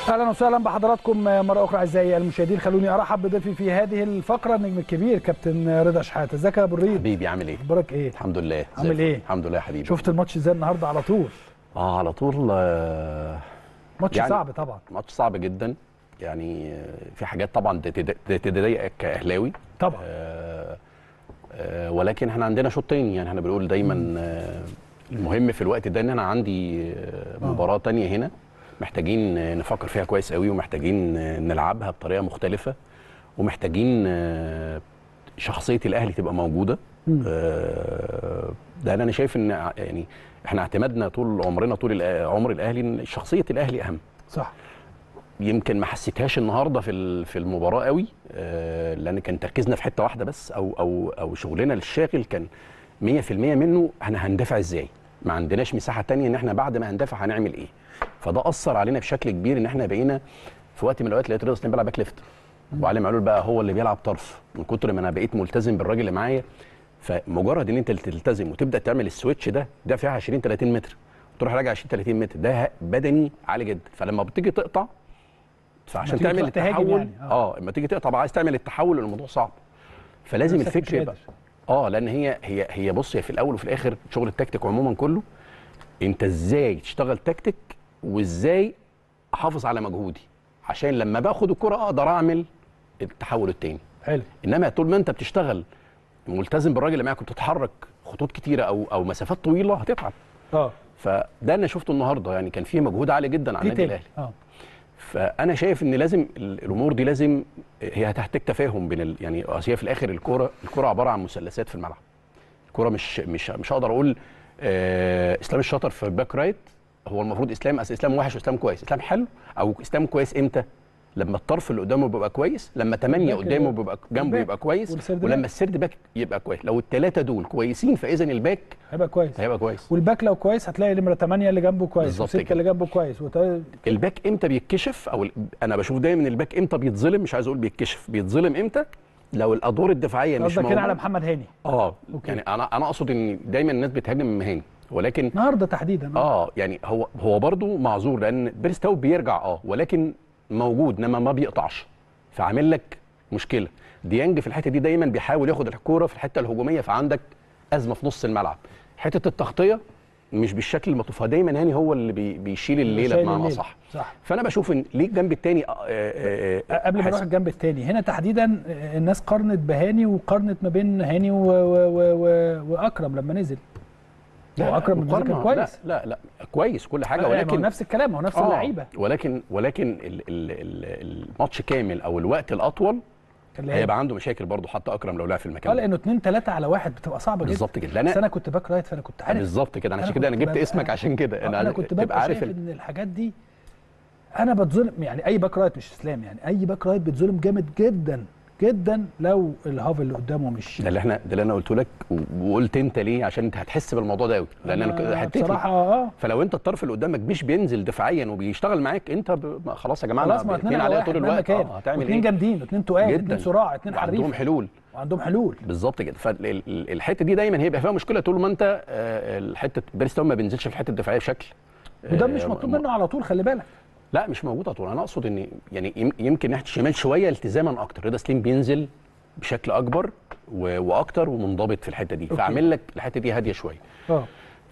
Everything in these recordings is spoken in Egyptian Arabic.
اهلا وسهلا بحضراتكم مره اخرى اعزائي المشاهدين خلوني ارحب بضيفي في هذه الفقره النجم الكبير كابتن رضا شحاته ازيك يا ابو الريد حبيبي عامل ايه اخبارك ايه الحمد لله عامل زي إيه؟ الفل. الحمد لله يا حبيبي شفت الماتش ازاي النهارده على طول اه على طول آه ماتش يعني- صعب طبعا ماتش صعب جدا يعني آه، في حاجات طبعا تد- تضايقك كاهلاوي طبعا آه آه ولكن احنا عندنا شوط تاني يعني احنا بنقول دايما آه المهم في الوقت ده ان انا عندي آه مباراه تانية هنا محتاجين آه، نفكر فيها كويس قوي ومحتاجين آه، نلعبها بطريقه مختلفه ومحتاجين آه، شخصيه الاهلي تبقى موجوده مم. آه، لان انا شايف ان ع- يعني احنا اعتمدنا طول عمرنا طول الأ- عمر الاهلي ان شخصيه الاهلي اهم صح يمكن ما حسيتهاش النهارده في ال- في المباراه قوي آه، لان كان تركيزنا في حته واحده بس او او او شغلنا الشاغل كان 100% منه احنا هندافع ازاي ما عندناش مساحه تانية ان احنا بعد ما هندافع هنعمل ايه فده اثر علينا بشكل كبير ان احنا بقينا في وقت من الاوقات لقيت رضا سليم بيلعب باك ليفت وعلي معلول بقى هو اللي بيلعب طرف من كتر ما انا بقيت ملتزم بالراجل اللي معايا فمجرد ان انت اللي تلتزم وتبدا تعمل السويتش ده ده فيها 20 30 متر تروح راجع 20 30 متر ده بدني عالي جدا فلما بتيجي تقطع فعشان تيجي تعمل تروح تهاجم التحول يعني، آه. اه لما تيجي تقطع بقى عايز تعمل التحول الموضوع صعب فلازم نفسك مش الفكر يبقى قادر. اه لان هي هي هي بص هي في الاول وفي الاخر شغل التكتيك عموما كله انت ازاي تشتغل تكتيك وازاي احافظ على مجهودي عشان لما باخد الكره اقدر اعمل التحول التاني حلو انما طول ما انت بتشتغل ملتزم بالراجل اللي معاك وبتتحرك خطوط كتيره او او مسافات طويله هتتعب اه فده انا شفته النهارده يعني كان فيه مجهود عالي جدا على في النادي تاني الاهلي اه فانا شايف ان لازم ال- الامور دي لازم هي هتحتاج تفاهم بين ال... يعني أصل هي في الاخر الكوره الكوره عباره عن مثلثات في الملعب الكوره مش مش مش هقدر اقول آه اسلام الشاطر في الباك رايت هو المفروض اسلام أصل اسلام وحش واسلام كويس اسلام حلو او اسلام كويس امتى لما الطرف اللي قدامه بيبقى كويس لما ثمانية الباك- قدامه بيبقى جنبه الباك يبقى كويس والسيرد ولما باك. السيرد باك يبقى كويس لو الثلاثه دول كويسين فاذا الباك هيبقى كويس هيبقى كويس والباك لو كويس هتلاقي نمره 8 اللي جنبه كويس بالظبط وسته كده. اللي جنبه كويس وت... الباك امتى بيتكشف او ال- انا بشوف دايما الباك امتى بيتظلم مش عايز اقول بيتكشف بيتظلم امتى لو الادوار الدفاعيه مش قصدك هنا موجودة. على محمد هاني اه أوكي. يعني انا انا اقصد ان دايما الناس بتهاجم من مهاني ولكن النهارده تحديدا اه يعني هو هو برضه معذور لان بيرستاو بيرجع اه ولكن موجود انما ما بيقطعش فعامل لك مشكله ديانج في الحته دي دايما بيحاول ياخد الكوره في الحته الهجوميه فعندك ازمه في نص الملعب حته التغطيه مش بالشكل المطلوب فدايما هاني هو اللي بي بيشيل الليله شايل بمعنى الليلة. اصح صح فانا بشوف ان ليه الجنب الثاني آه آه آه قبل ما حاسس- نروح الجنب الثاني هنا تحديدا الناس قارنت بهاني وقارنت ما بين هاني و... و... و... و... واكرم لما نزل هو اكرم بالنسبة كان مقارنة. كويس لا لا لا كويس كل حاجه ولكن ولكن نفس الكلام هو نفس آه، اللعيبه ولكن ولكن ال ال ال الماتش كامل او الوقت الاطول اللي هي- هيبقى عنده مشاكل برضه حتى اكرم لو لعب في اه المكان ده لانه 2 3 على واحد بتبقى صعبه جدا بالظبط كده بس لان انا كنت باك رايت فانا كنت عارف بالظبط كده انا أنا عشان كده انا كنت جبت ببقى- اسمك عشان كده آه، انا عايز كنت تبقى ببقى عارف شايف ال- ان الحاجات دي انا بتظلم يعني اي باك رايت مش اسلام يعني اي باك رايت بيتظلم جامد جدا جدا لو الهاف اللي قدامه مش ده اللي احنا ده اللي انا قلته لك و- وقلت انت ليه عشان انت هتحس بالموضوع ده قوي لان انا أنا حتتي بصراحه اه فلو انت الطرف اللي قدامك مش بينزل دفاعيا وبيشتغل معاك انت ب... ما خلاص يا جماعه خلاص أنا ما اتنين اتنين على عليا واحد طول مهما الوقت كان اه هتعمل اتنين ايه جامدين اتنين تقال اتنين جدا. صراع اتنين عندهم حريف حلول وعندهم حلول بالظبط كده فالحته دي دايما هيبقى فيها مشكله طول ما انت آه، الحته بيرستون ما بينزلش في الحته الدفاعيه بشكل وده آه، مش مطلوب م- منه على طول خلي بالك لا مش موجود على طول انا اقصد ان يعني يم- يمكن ناحيه الشمال شويه التزاما اكتر رضا سليم بينزل بشكل اكبر و- واكتر ومنضبط في الحته دي أوكي. فاعمل لك الحته دي هاديه شويه اه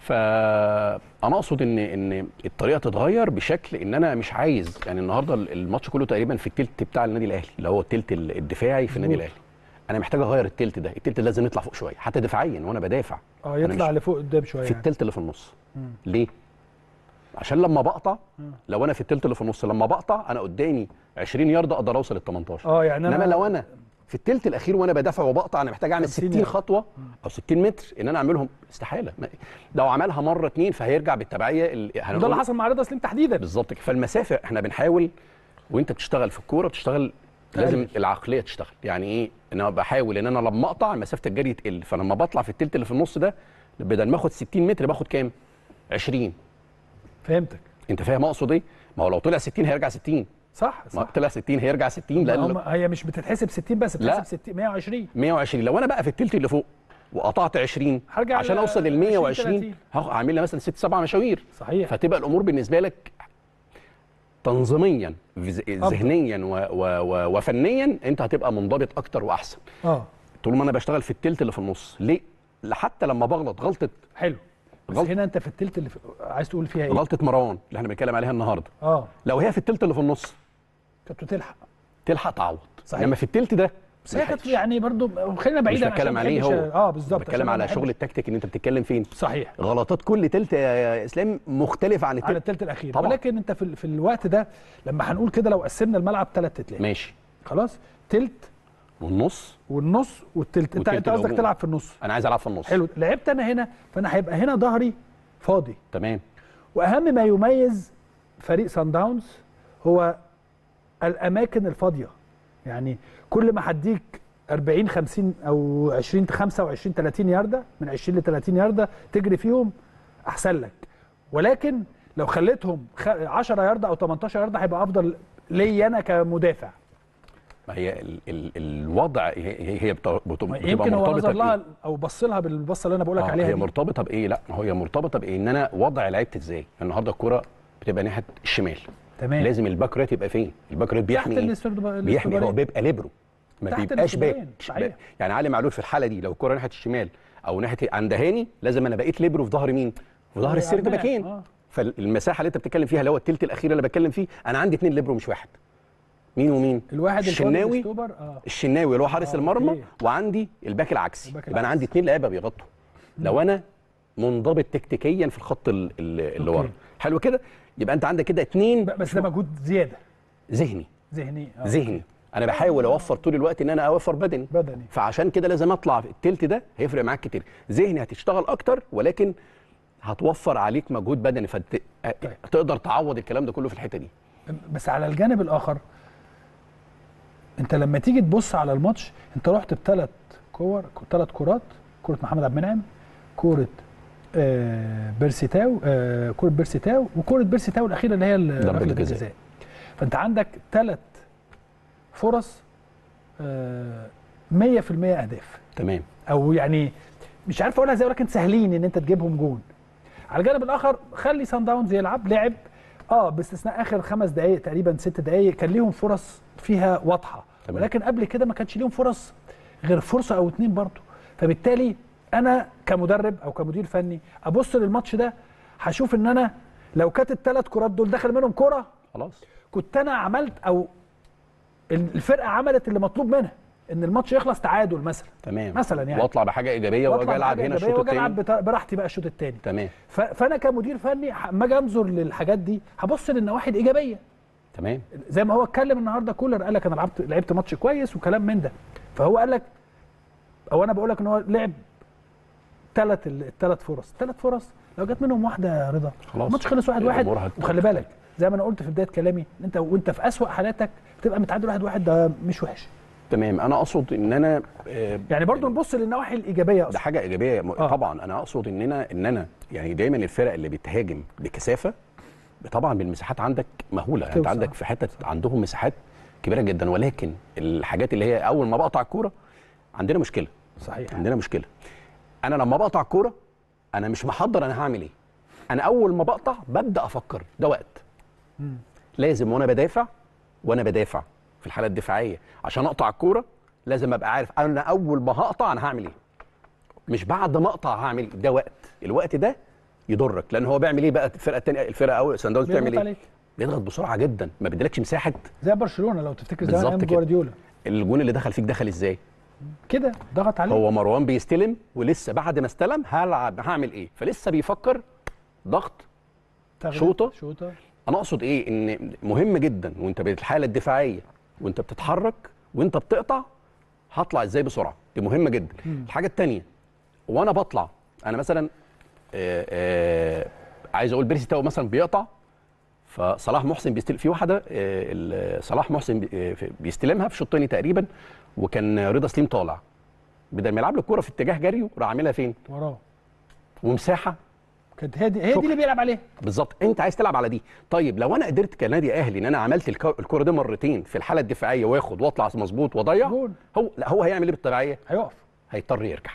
فانا اقصد ان ان الطريقه تتغير بشكل ان انا مش عايز يعني النهارده الماتش كله تقريبا في التلت بتاع النادي الاهلي اللي هو التلت الدفاعي في النادي مظبوط. الاهلي انا محتاج اغير التلت ده التلت لازم يطلع فوق شويه حتى دفاعيا وانا بدافع اه أنا يطلع مش- لفوق قدام شويه في يعني. التلت اللي في النص مم. ليه عشان لما بقطع لو انا في التلت اللي في النص لما بقطع انا قدامي 20 يارده اقدر اوصل ال 18 اه يعني انما لو انا في التلت الاخير وانا بدافع وبقطع انا محتاج اعمل 50 60 يارد. خطوه او 60 متر ان انا اعملهم استحاله ما- لو عملها مره اتنين فهيرجع بالتبعيه ال- ده هنقول- اللي حصل مع رضا سليم تحديدا بالظبط كده فالمسافه احنا بنحاول وانت بتشتغل في الكوره بتشتغل لازم تقلل. العقليه تشتغل يعني ايه ان انا بحاول ان انا لما اقطع مسافه الجري تقل فلما بطلع في التلت اللي في النص ده بدل ما اخد 60 متر باخد كام 20 فهمتك انت فاهم اقصد ايه ما هو لو طلع 60 هيرجع 60 صح ما صح طلع 60 هيرجع 60 ما لان هم هي مش بتتحسب 60 بس لا. بتتحسب 60 120 120 لو انا بقى في التلت اللي فوق وقطعت 20 هرجع عشان ل اوصل لل 20 120 30. هاخد اعمل لها مثلا ست سبع مشاوير صحيح فتبقى الامور بالنسبه لك تنظيميا فز- ذهنيا و و و وفنيا انت هتبقى منضبط اكتر واحسن اه طول ما انا بشتغل في التلت اللي في النص ليه حتى لما بغلط غلطه حلو بس غلط. هنا انت في التلت اللي في... عايز تقول فيها ايه غلطه مروان اللي احنا بنتكلم عليها النهارده اه لو هي في التلت اللي في النص كنت بتلحق تلحق تعوض صحيح. انما في التلت ده بس هي كانت ملحقتش. يعني برضو خلينا مش بعيدا عشان بتكلم ما عليه بحبش- هو اه بالظبط عشان بتكلم ما على بحبش- شغل التكتيك ان انت بتتكلم فين صحيح غلطات كل تلت يا اسلام مختلفه عن على التلت التلت الاخير طبعا. ولكن انت في, ال- في الوقت ده لما هنقول كده لو قسمنا الملعب ثلاث تلات ماشي خلاص تلت والنص والنص والتلت انت والتلت انت قصدك الهجوم. تلعب في النص انا عايز العب في النص حلو لعبت انا هنا فانا هيبقى هنا ظهري فاضي تمام واهم ما يميز فريق سان داونز هو الاماكن الفاضيه يعني كل ما هديك 40 50 او 20 25 30 يارده من 20 ل 30 يارده تجري فيهم احسن لك ولكن لو خليتهم خ- 10 يارده او 18 يارده هيبقى افضل ليا انا كمدافع ما هي ال ال الوضع هي هي بت- بت- بتبقى يمكن هو مرتبطه نظر لها بإيه؟ او بص لها بالبصه اللي انا بقول لك آه، عليها هي دي. مرتبطه بايه لا هي مرتبطه بايه ان انا وضع لعبت ازاي النهارده الكره بتبقى ناحيه الشمال تمام لازم الباك رايت يبقى فين الباك رايت تحت بيحمي ايه الاسترد- بيحمي هو الاستربارين. بيبقى ليبرو ما تحت بيبقاش باك الاستربارين، صحيح. يعني علي معلول في الحاله دي لو الكره ناحيه الشمال او ناحيه عند هاني لازم انا بقيت ليبرو في ظهر مين في ظهر السيرد عماد، باكين آه. فالمساحه اللي انت بتتكلم فيها اللي هو التلت الاخير اللي بتكلم فيه انا عندي اثنين ليبرو مش واحد مين ومين الواحد الفاضي الشناوي الاستوبر اه الشناوي اللي هو حارس آه، المرمى أوكي. وعندي الباك العكسي الباك يبقى انا العكسي. عندي اثنين لعيبه بيغطوا لو انا منضبط تكتيكيا في الخط ال- ال- اللي أوكي. ورا حلو كده يبقى انت عندك كده اثنين ب- بس ده مجهود زياده ذهني ذهني آه. ذهني انا بحاول اوفر طول الوقت ان انا اوفر بدني بدني فعشان كده لازم اطلع في التلت ده هيفرق معاك كتير ذهني هتشتغل اكتر ولكن هتوفر عليك مجهود بدني فتقدر تعوض الكلام ده كله في الحته دي بس على الجانب الاخر انت لما تيجي تبص على الماتش انت رحت بثلاث كور ثلاث كرات كره محمد عبد المنعم كره آه بيرسيتاو آه كره بيرسيتاو وكره بيرسيتاو الاخيره اللي هي ال- ضربة ركله الجزاء. الجزاء فانت عندك ثلاث فرص آه 100% اهداف تمام او يعني مش عارف اقولها ازاي ولكن سهلين ان انت تجيبهم جون على الجانب الاخر خلي سان داونز يلعب لعب اه باستثناء اخر خمس دقائق تقريبا ست دقائق كان ليهم فرص فيها واضحه تمام. ولكن قبل كده ما كانش ليهم فرص غير فرصه او اتنين برضه فبالتالي انا كمدرب او كمدير فني ابص للماتش ده هشوف ان انا لو كانت الثلاث كرات دول دخل منهم كره خلاص كنت انا عملت او الفرقه عملت اللي مطلوب منها ان الماتش يخلص تعادل مثلا تمام مثلا يعني. واطلع بحاجه ايجابيه واطلع واجي العب بحاجة هنا إيجابية الشوط وأجي العب الثاني بتا- براحتي بقى الشوط الثاني تمام ف- فانا كمدير فني ح- اما اجي انظر للحاجات دي هبص للنواحي الايجابيه تمام زي ما هو اتكلم النهارده كولر قال لك انا لعبت لعبت ماتش كويس وكلام من ده فهو قال لك او انا بقول لك ان هو لعب ثلاث الثلاث فرص ثلاث فرص لو جت منهم واحده يا رضا خلاص. الماتش خلص واحد واحد الأمور هت- وخلي بالك زي ما انا قلت في بدايه كلامي ان انت وانت في اسوأ حالاتك بتبقى متعادل واحد واحد ده مش وحش تمام انا اقصد ان انا آه، يعني برضو نبص للنواحي الايجابيه ده اصلا حاجه ايجابيه م- آه. طبعا انا اقصد ان انا ان انا يعني دايما الفرق اللي بتهاجم بكثافه طبعا بالمساحات عندك مهوله يعني انت توسع. عندك في حتت عندهم مساحات كبيره جدا ولكن الحاجات اللي هي اول ما بقطع الكوره عندنا مشكله صحيح عندنا مشكله انا لما بقطع الكوره انا مش محضر انا هعمل ايه انا اول ما بقطع ببدا افكر ده وقت لازم وانا بدافع وانا بدافع في الحاله الدفاعيه عشان اقطع الكوره لازم ابقى عارف انا اول ما هقطع انا هعمل ايه مش بعد ما اقطع هعمل ايه ده وقت الوقت ده يضرك لان هو بيعمل ايه بقى الفرقه الثانيه الفرقه اول سان داونز بتعمل بيضغط ايه عليك بيضغط بسرعه جدا ما بيديلكش مساحه زي برشلونه لو تفتكر زمان بالظبط ايام كده. جوارديولا الجون اللي دخل فيك دخل ازاي كده ضغط عليك هو مروان بيستلم ولسه بعد ما استلم هلعب هعمل ايه فلسه بيفكر ضغط تغلب، شوطة. شوطه انا اقصد ايه ان مهم جدا وانت بالحاله الدفاعيه وانت بتتحرك وانت بتقطع هطلع ازاي بسرعه دي مهمه جدا مم. الحاجه الثانيه وانا بطلع انا مثلا آه آه عايز اقول بيرسي تاو مثلا بيقطع فصلاح محسن بيستلم في واحده آه ال- صلاح محسن بي- آه، في- بيستلمها في شوط تاني تقريبا وكان رضا سليم طالع بدل ما يلعب له الكوره في اتجاه جريه راح عاملها فين وراه ومساحه كانت هي دي هي دي شكرا. اللي بيلعب عليها بالظبط انت عايز تلعب على دي طيب لو انا قدرت كنادي اهلي ان انا عملت الكو- الكره دي مرتين في الحاله الدفاعيه واخد واطلع مظبوط واضيع جول هو لا هو هيعمل ايه بالطبيعيه هيقف هيضطر يرجع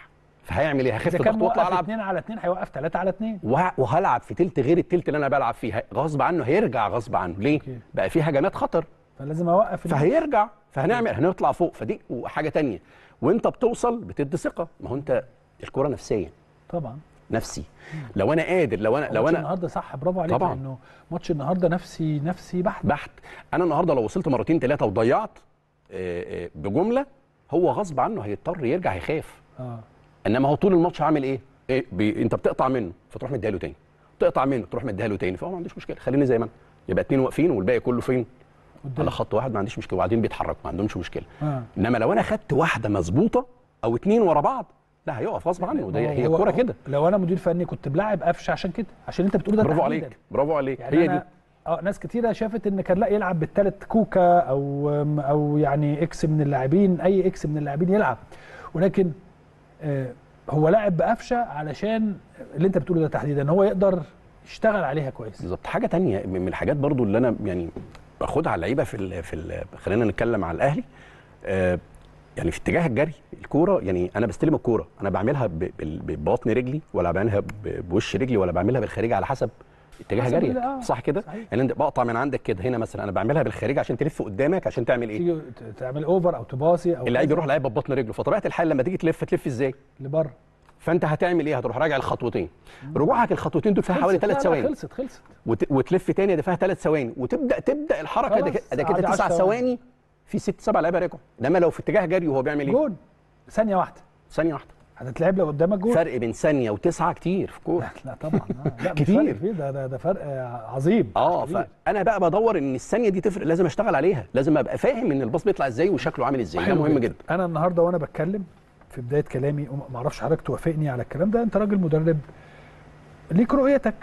فهيعمل ايه هخف اذا كان ضغط واطلع موقف العب 2 على 2 هيوقف 3 على 2 وه- وهلعب في تلت غير التلت اللي انا بلعب فيه هي- غصب عنه هيرجع غصب عنه ليه أوكي. بقى في هجمات خطر فلازم اوقف ال- فهيرجع فهنعمل هنطلع فوق فدي حاجه تانية وانت بتوصل بتدي ثقه ما هو انت الكوره نفسيه طبعا نفسي لو انا قادر لو انا لو ماتش انا النهارده صح برافو عليك طبعاً. لانه ماتش النهارده نفسي نفسي بحت بحت انا النهارده لو وصلت مرتين ثلاثه وضيعت آه، آه، بجمله هو غصب عنه هيضطر يرجع هيخاف اه انما هو طول الماتش عامل ايه؟ إيه بي... انت بتقطع منه فتروح مديها له تاني تقطع منه تروح مديها له تاني فهو ما عندوش مشكله خليني زي ما انا يبقى اتنين واقفين والباقي كله فين؟ قدام على خط واحد ما عنديش مشكله وبعدين بيتحركوا ما عندهمش مشكله اه انما لو انا خدت واحده مظبوطه او اتنين ورا بعض لا هيقف غصب عنه ده هو- هي هو- الكوره كده لو انا مدير فني كنت بلاعب قفشه عشان كده عشان انت بتقول ده برافو تحديداً. عليك برافو عليك يعني هي أنا دي اه ناس كتيره شافت ان كان لا يلعب بالثلاث كوكا او او يعني اكس من اللاعبين اي اكس من اللاعبين يلعب ولكن آه هو لاعب بقفشه علشان اللي انت بتقوله ده تحديدا هو يقدر يشتغل عليها كويس بالظبط حاجه تانية من الحاجات برضو اللي انا يعني باخدها على اللعيبه في ال في ال خلينا نتكلم على الاهلي آه يعني في اتجاه الجري الكوره يعني انا بستلم الكوره انا بعملها ب- بال- ببطن رجلي ولا بعملها ب- بوش رجلي ولا بعملها بالخارجي على حسب اتجاه حسب جريك ال- آه، صح كده صحيح. يعني انت بقطع من عندك كده هنا مثلا انا بعملها بالخارجي عشان تلف قدامك عشان تعمل ايه تيجي ت- تعمل اوفر او تباصي او اللعيب كذا يروح لعيب ببطن رجله فطبيعه الحال لما تيجي تلف تلف ازاي لبره فانت هتعمل ايه هتروح راجع الخطوتين رجوعك الخطوتين دول فيها حوالي خلصت. لا، ثلاث لا، ثواني خلصت خلصت وت... وتلف تاني ده فيها ثلاث ثواني وتبدا تبدا الحركه ده خلاص، ك- ده كده عادي تسع عشر ثواني في ست سبع لعيبه رجعوا انما لو في اتجاه جري وهو بيعمل ايه؟ جون ثانيه واحده ثانيه واحده هتتلعب لو قدامك جون فرق بين ثانيه وتسعه كتير في كوره لا طبعا آه. لا مش كتير. فرق كبير ده ده, ده فرق آه، عظيم اه كبير. فانا بقى بدور ان الثانيه دي تفرق لازم اشتغل عليها لازم ابقى فاهم ان الباص بيطلع ازاي وشكله عامل ازاي ده حلو مهم جدا انا النهارده وانا بتكلم في بدايه كلامي وما اعرفش حضرتك توافقني على الكلام ده انت راجل مدرب ليك رؤيتك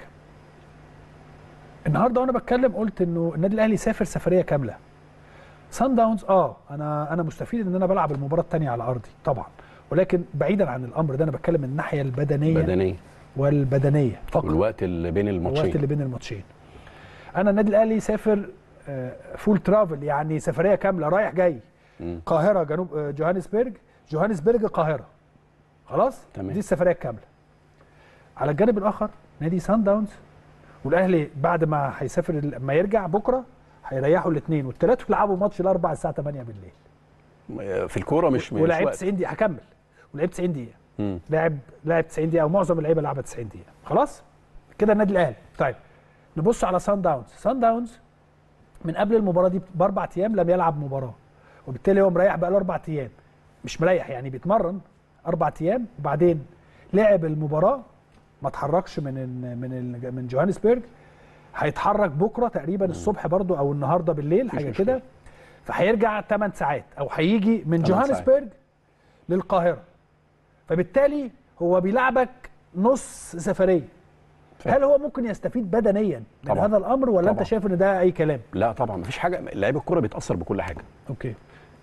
النهارده وانا بتكلم قلت انه النادي الاهلي سافر سفريه كامله سان داونز اه انا انا مستفيد ان انا بلعب المباراه الثانيه على ارضي طبعا ولكن بعيدا عن الامر ده انا بتكلم من الناحيه البدنيه بدنيه والبدنيه فقط والوقت اللي بين الوقت الماتشين اللي بين الماتشين انا النادي الاهلي سافر آه، فول ترافل يعني سفريه كامله رايح جاي مم. قاهره جنوب آه، جوهانسبرج جوهانسبرج القاهره خلاص تمام. دي السفريه الكامله على الجانب الاخر نادي سان داونز والاهلي بعد ما هيسافر لما يرجع بكره هيريحوا الاثنين والثلاث يلعبوا ماتش الاربع الساعه 8 بالليل في الكوره مش مش ولعب وقت. 90 دقيقه هكمل ولعب 90 دقيقه مم. لعب لعب 90 دقيقه ومعظم اللعيبه لعبت 90 دقيقه خلاص كده النادي الاهلي طيب نبص على سان داونز سان داونز من قبل المباراه دي باربع ايام لم يلعب مباراه وبالتالي هو مريح بقى له اربع ايام مش مريح يعني بيتمرن اربع ايام وبعدين لعب المباراه ما اتحركش من ال من ال من جوهانسبرج هيتحرك بكره تقريبا الصبح برضو او النهارده بالليل حاجه مشكلة. كده فهيرجع 8 ساعات او هيجي من 8 ساعات. جوهانسبرج للقاهره فبالتالي هو بيلعبك نص سفريه فاهم. هل هو ممكن يستفيد بدنيا من طبعاً. هذا الامر ولا انت طبعاً. شايف ان ده اي كلام لا طبعا مفيش حاجه لعيب الكوره بيتاثر بكل حاجه اوكي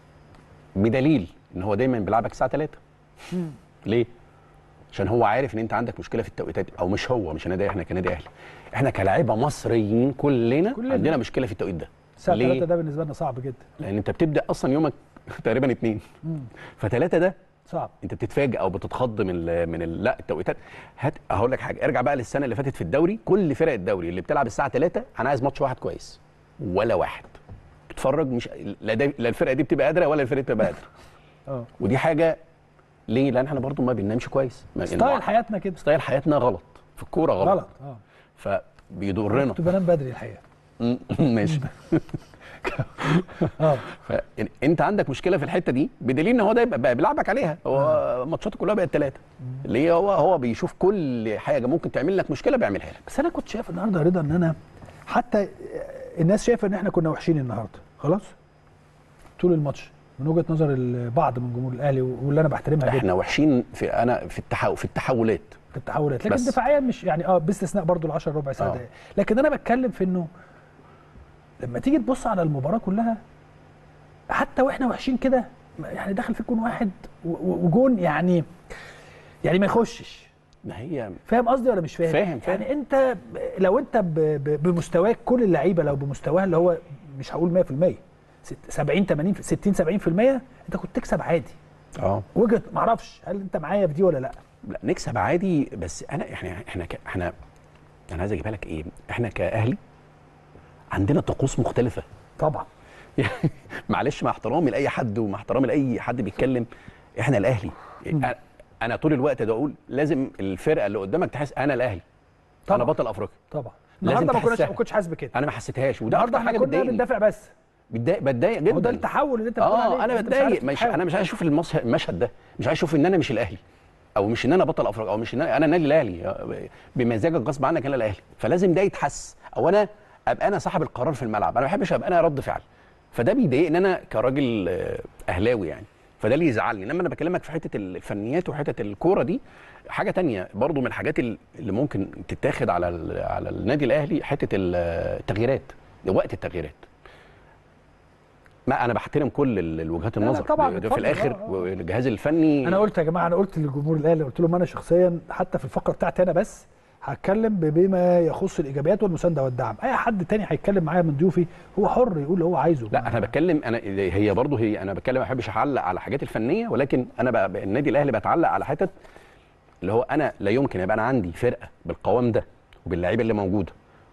بدليل ان هو دايما بيلعبك الساعه 3 ليه؟ عشان هو عارف ان انت عندك مشكله في التوقيتات او مش هو مش النادي احنا كنادي اهلي احنا كلاعيبه مصريين كلنا, كلنا. عندنا مشكله في التوقيت ده الساعه ليه؟ 3 ده بالنسبه لنا صعب جدا لان انت بتبدا اصلا يومك تقريبا اتنين فتلاته ده صعب انت بتتفاجئ او بتتخض من ال من ال لا التوقيتات هات هقول لك حاجه ارجع بقى للسنه اللي فاتت في الدوري كل فرق الدوري اللي بتلعب الساعه 3 انا عايز ماتش واحد كويس ولا واحد بتتفرج مش لا, ده لا الفرقه دي بتبقى قادره ولا الفرقه دي بتبقى قادره اه ودي حاجه ليه؟ لان احنا برضو ما بننامش كويس ما- ستايل حياتنا كده ستايل حياتنا غلط في الكوره غلط, غلط اه فبيضرنا كنت بنام بدري الحقيقه ماشي اه فانت عندك مشكله في الحته دي بدليل ان هو ده يبقى بقى بيلعبك عليها هو ماتشاته كلها بقت ثلاثه ليه هو هو بيشوف كل حاجه ممكن تعمل لك مشكله بيعملها لك بس انا كنت شايف النهارده يا رضا ان انا حتى الناس شايفه ان احنا كنا وحشين النهارده خلاص طول الماتش من وجهه نظر البعض من جمهور الاهلي واللي انا بحترمها جدا احنا وحشين في انا في التحول في التحولات في التحولات لكن بس. دفاعيا مش يعني اه باستثناء برضو ال 10 ربع ساعه آه. دقايق لكن انا بتكلم في انه لما تيجي تبص على المباراه كلها حتى واحنا وحشين كده يعني دخل في جون واحد و- و- وجون يعني يعني ما يخشش ما هي فاهم قصدي ولا مش فاهم؟ فاهم- فاهم. يعني انت ب- لو انت ب- ب- بمستواك كل اللعيبه لو بمستواها اللي هو مش هقول 100% ست- 70 80 60 70% انت كنت تكسب عادي اه وجهه معرفش هل انت معايا في دي ولا لا لا نكسب عادي بس انا احنا احنا ك- احنا انا عايز اجيبها لك ايه احنا كاهلي عندنا طقوس مختلفه طبعا يعني معلش مع احترامي لاي حد ومع احترامي لاي حد بيتكلم احنا الاهلي أنا- انا طول الوقت ده اقول لازم الفرقه اللي قدامك تحس انا الاهلي طبعا. انا بطل افريقيا طبعا لازم النهارده ما كناش تحسها. ما كنتش حاسس بكده انا ما حسيتهاش وده النهارده اكتر احنا حاجه كنا بتضايقني بندافع بس بتضايق بتضايق هو ده جدا التحول اللي انت بتقول عليه اه انا أنت مش عارف بتضايق مش تتحول. انا مش عايز اشوف المص- المشهد ده مش عايز اشوف ان انا مش الاهلي او مش ان انا بطل افريقيا او مش ان انا انا النادي الاهلي بمزاجك غصب عنك انا الاهلي فلازم ده يتحس او انا ابقى انا صاحب القرار في الملعب انا ما بحبش ابقى انا رد فعل فده بيضايقني انا كراجل آه، اهلاوي يعني فده اللي يزعلني انما انا بكلمك في حته الفنيات وحته الكوره دي حاجه تانية برضو من الحاجات ال- اللي ممكن تتاخد على ال- على النادي الاهلي حته التغييرات وقت التغييرات ما انا بحترم كل ال- الوجهات لا، لا، النظر طبعاً، في اتفضل، الاخر آه، آه. والجهاز الفني انا قلت يا جماعه انا قلت للجمهور الاهلي قلت لهم انا شخصيا حتى في الفقره بتاعتي انا بس هتكلم ب- بما يخص الايجابيات والمسانده والدعم اي حد تاني هيتكلم معايا من ضيوفي هو حر يقول اللي هو عايزه لا انا بتكلم انا هي برضه هي انا بتكلم ما بحبش اعلق على الحاجات الفنيه ولكن انا بقى بقى النادي الاهلي بتعلق على حتت اللي هو انا لا يمكن يبقى انا عندي فرقه بالقوام ده وباللعيبه اللي موجوده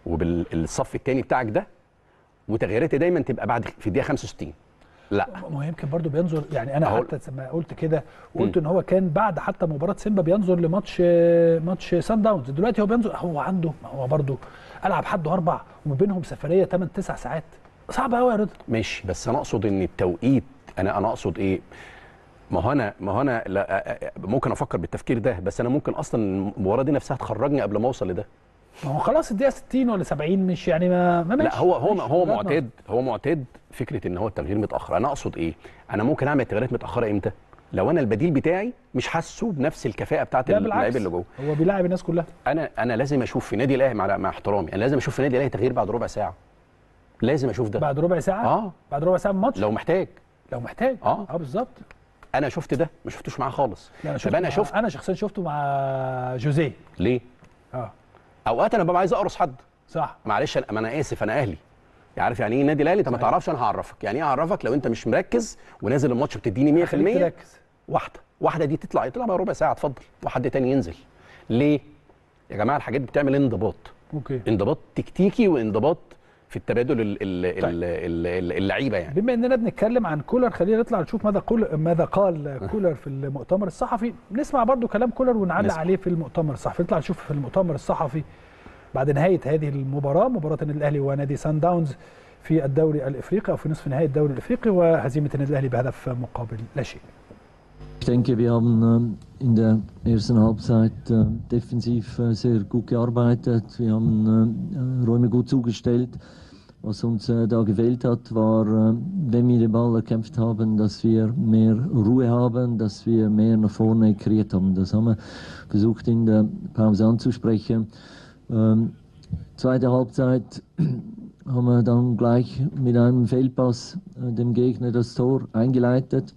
وبالصف الثاني بتاعك ده وتغييراتي دايما تبقى بعد في الدقيقه 65 لا ما هو يمكن برضه بينظر يعني انا أهو- حتى لما قلت كده قلت ان هو كان بعد حتى مباراه سيمبا بينظر لماتش ماتش سان داونز دلوقتي هو بينظر هو عنده ما هو برضه العب حد اربع وما بينهم سفريه 8 9 ساعات صعب قوي يا رضا ماشي بس انا اقصد ان التوقيت انا انا اقصد ايه ما هو انا ما هو انا لا ممكن افكر بالتفكير ده بس انا ممكن اصلا المباراه دي نفسها تخرجني قبل ما اوصل لده ما هو خلاص الدقيقه 60 ولا 70 مش يعني ما, ما ماشي لا هو هو ماشي. هو وجهة معتاد هو معتاد فكره ان هو التغيير متاخر انا اقصد ايه انا ممكن اعمل تغييرات متاخره امتى لو انا البديل بتاعي مش حاسه بنفس الكفاءه بتاعت لا اللعيبه بالعكس اللي جوه هو بيلاعب الناس كلها انا انا لازم اشوف في نادي الاهلي مع, مع احترامي انا لازم اشوف في نادي الاهلي تغيير بعد ربع ساعه لازم اشوف ده بعد ربع ساعه اه بعد ربع ساعه من الماتش لو محتاج لو محتاج آه. اه بالظبط انا شفت ده ما شفتوش معاه خالص لا انا طب شفت انا مع- شفت انا شخصيا شفته مع جوزيه ليه اه اوقات انا ببقى عايز اقرص حد صح معلش انا ما انا اسف انا اهلي عارف يعني ايه النادي الاهلي انت ما صحيح. تعرفش انا هعرفك يعني ايه اعرفك لو انت مش مركز ونازل الماتش بتديني 100% خليك تركز واحده واحده دي تطلع يطلع بقى ربع ساعه اتفضل وحد تاني ينزل ليه يا جماعه الحاجات دي بتعمل انضباط اوكي انضباط تكتيكي وانضباط في التبادل ال- ال- طيب. ال- ال- ال- اللعيبه يعني بما اننا بنتكلم عن كولر خلينا نطلع نشوف ماذا قول ماذا قال كولر في المؤتمر الصحفي نسمع برضو كلام كولر ونعلق نسمع. عليه في المؤتمر الصحفي نطلع نشوف في المؤتمر الصحفي بعد نهايه هذه المباراه مباراه النادي الاهلي ونادي سان داونز في الدوري الافريقي او في نصف نهائي الدوري الافريقي وهزيمه النادي الاهلي بهدف مقابل لا شيء Ich denke, wir haben ähm, in der ersten Halbzeit äh, defensiv äh, sehr gut gearbeitet. Wir haben äh, Räume gut zugestellt. Was uns äh, da gefehlt hat, war, äh, wenn wir den Ball erkämpft haben, dass wir mehr Ruhe haben, dass wir mehr nach vorne kreiert haben. Das haben wir versucht in der Pause anzusprechen. Ähm, zweite Halbzeit haben wir dann gleich mit einem Fehlpass äh, dem Gegner das Tor eingeleitet.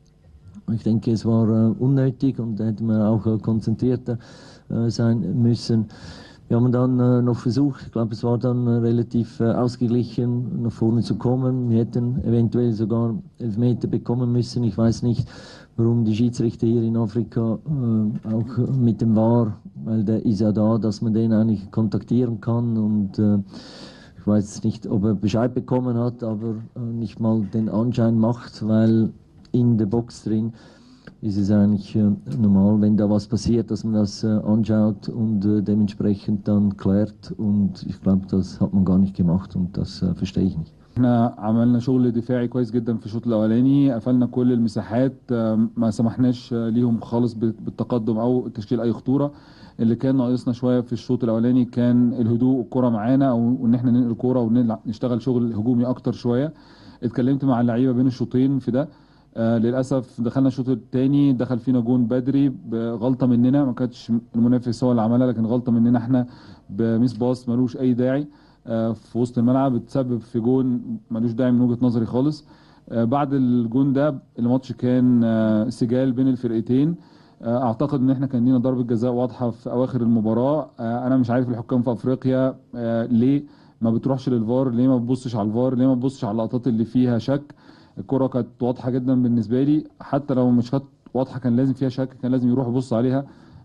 Ich denke, es war äh, unnötig und da hätte man auch äh, konzentrierter äh, sein müssen. Wir haben dann äh, noch versucht, ich glaube, es war dann äh, relativ äh, ausgeglichen, nach vorne zu kommen. Wir hätten eventuell sogar Elfmeter bekommen müssen. Ich weiß nicht, warum die Schiedsrichter hier in Afrika äh, auch mit dem VAR, weil der ist ja da, dass man den eigentlich kontaktieren kann und äh, ich weiß nicht, ob er Bescheid bekommen hat, aber äh, nicht mal den Anschein macht, weil in der Box drin ist es eigentlich äh, normal, wenn da was passiert, dass man das äh, anschaut und äh, dementsprechend dann klärt. Und ich glaube, das hat man gar nicht gemacht und das äh, verstehe ich nicht. احنا عملنا شغل دفاعي كويس جدا في الشوط الاولاني قفلنا كل المساحات آم، ما سمحناش آه، ليهم خالص بال- بالتقدم او تشكيل اي خطوره اللي كان ناقصنا شويه في الشوط الاولاني كان الهدوء الكره معانا او ان احنا ننقل الكره ونشتغل شغل هجومي اكتر شويه اتكلمت مع اللعيبه بين الشوطين في ده آه للاسف دخلنا الشوط الثاني دخل فينا جون بدري بغلطه مننا ما كانتش المنافس هو اللي عملها لكن غلطه مننا احنا بميس باص ملوش اي داعي آه في وسط الملعب اتسبب في جون ملوش داعي من وجهه نظري خالص آه بعد الجون ده الماتش كان آه سجال بين الفرقتين آه اعتقد ان احنا كان لينا ضربه جزاء واضحه في اواخر المباراه آه انا مش عارف الحكام في افريقيا آه ليه ما بتروحش للفار ليه ما بتبصش على الفار ليه ما بتبصش على اللقطات اللي فيها شك الكرة كانت واضحة جدا بالنسبة لي حتى لو مش كانت واضحة كان لازم فيها شك كان لازم يروح يبص عليها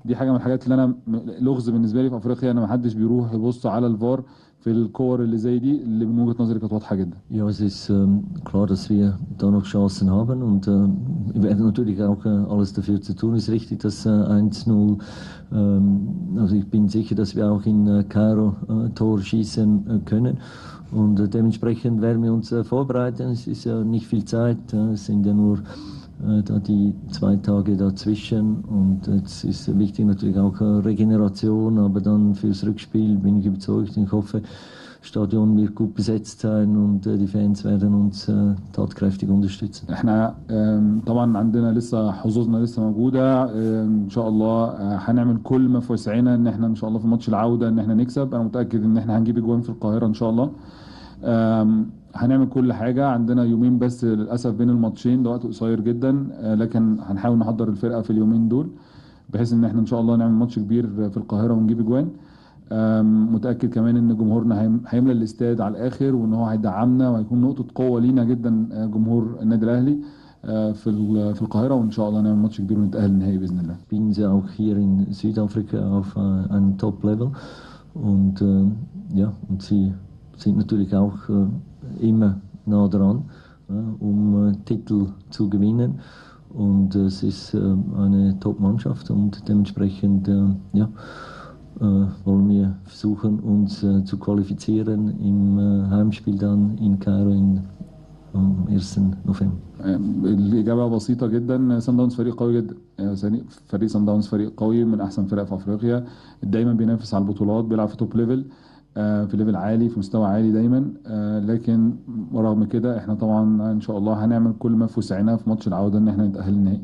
دي حاجه من الحاجات اللي انا م- لغز بالنسبه لي في افريقيا ان ما حدش بيروح يبص على الفار في الكور اللي زي دي اللي من وجهه نظري كانت واضحه جدا Ja, es ist ähm, klar, dass wir da noch Chancen haben und ähm, wir werden natürlich auch äh, alles dafür zu tun. Es ist richtig, dass äh, 1-0, ähm, also ich bin sicher, dass wir auch in äh, Kairo äh, Tor schießen äh, können und äh, dementsprechend werden wir uns äh, vorbereiten. Es ist ja nicht viel Zeit, äh, es sind ja nur äh, da die zwei Tage dazwischen und jetzt ist wichtig natürlich auch äh, Regeneration, aber dann fürs Rückspiel bin ich überzeugt und ich hoffe, das Stadion wird gut besetzt sein und äh, die Fans werden uns äh, tatkräftig unterstützen. احنا آم، طبعا عندنا لسه حظوظنا لسه موجوده آم، ان شاء الله آه، هنعمل كل ما في وسعنا ان احنا ان شاء الله في ماتش العوده ان احنا نكسب انا متاكد ان احنا هنجيب اجوان في القاهره ان شاء الله آم، هنعمل كل حاجه عندنا يومين بس للاسف بين الماتشين ده وقت قصير جدا آه، لكن هنحاول نحضر الفرقه في اليومين دول بحيث ان احنا ان شاء الله نعمل ماتش كبير في القاهره ونجيب اجوان آم، متاكد كمان ان جمهورنا هيم- هيملى الاستاد على الاخر وان هو هيدعمنا وهيكون نقطه قوه لينا جدا آه، جمهور النادي الاهلي آه، في ال- في القاهره وان شاء الله نعمل ماتش كبير ونتاهل النهائي باذن الله Spielen sie auch hier in Südafrika auf äh, einem Top-Level und äh, ja, und sie sind natürlich auch äh, immer nah dran, äh, um äh, Titel zu gewinnen. Und äh, es ist äh, eine Top-Mannschaft und dementsprechend äh, ja, äh, wollen wir versuchen, uns äh, zu qualifizieren im äh, Heimspiel dann in Kairo in, am 1. November. آم، الاجابه بسيطه جدا سان داونز فريق قوي جدا آه، سني- فريق سان داونز فريق قوي من احسن فرق في افريقيا دايما بينافس على البطولات بيلعب في توب ليفل آه، في ليفل عالي في مستوى عالي دايما آه، لكن ورغم كده احنا طبعا ان شاء الله هنعمل كل ما في وسعنا في ماتش العوده ان احنا نتاهل النهائي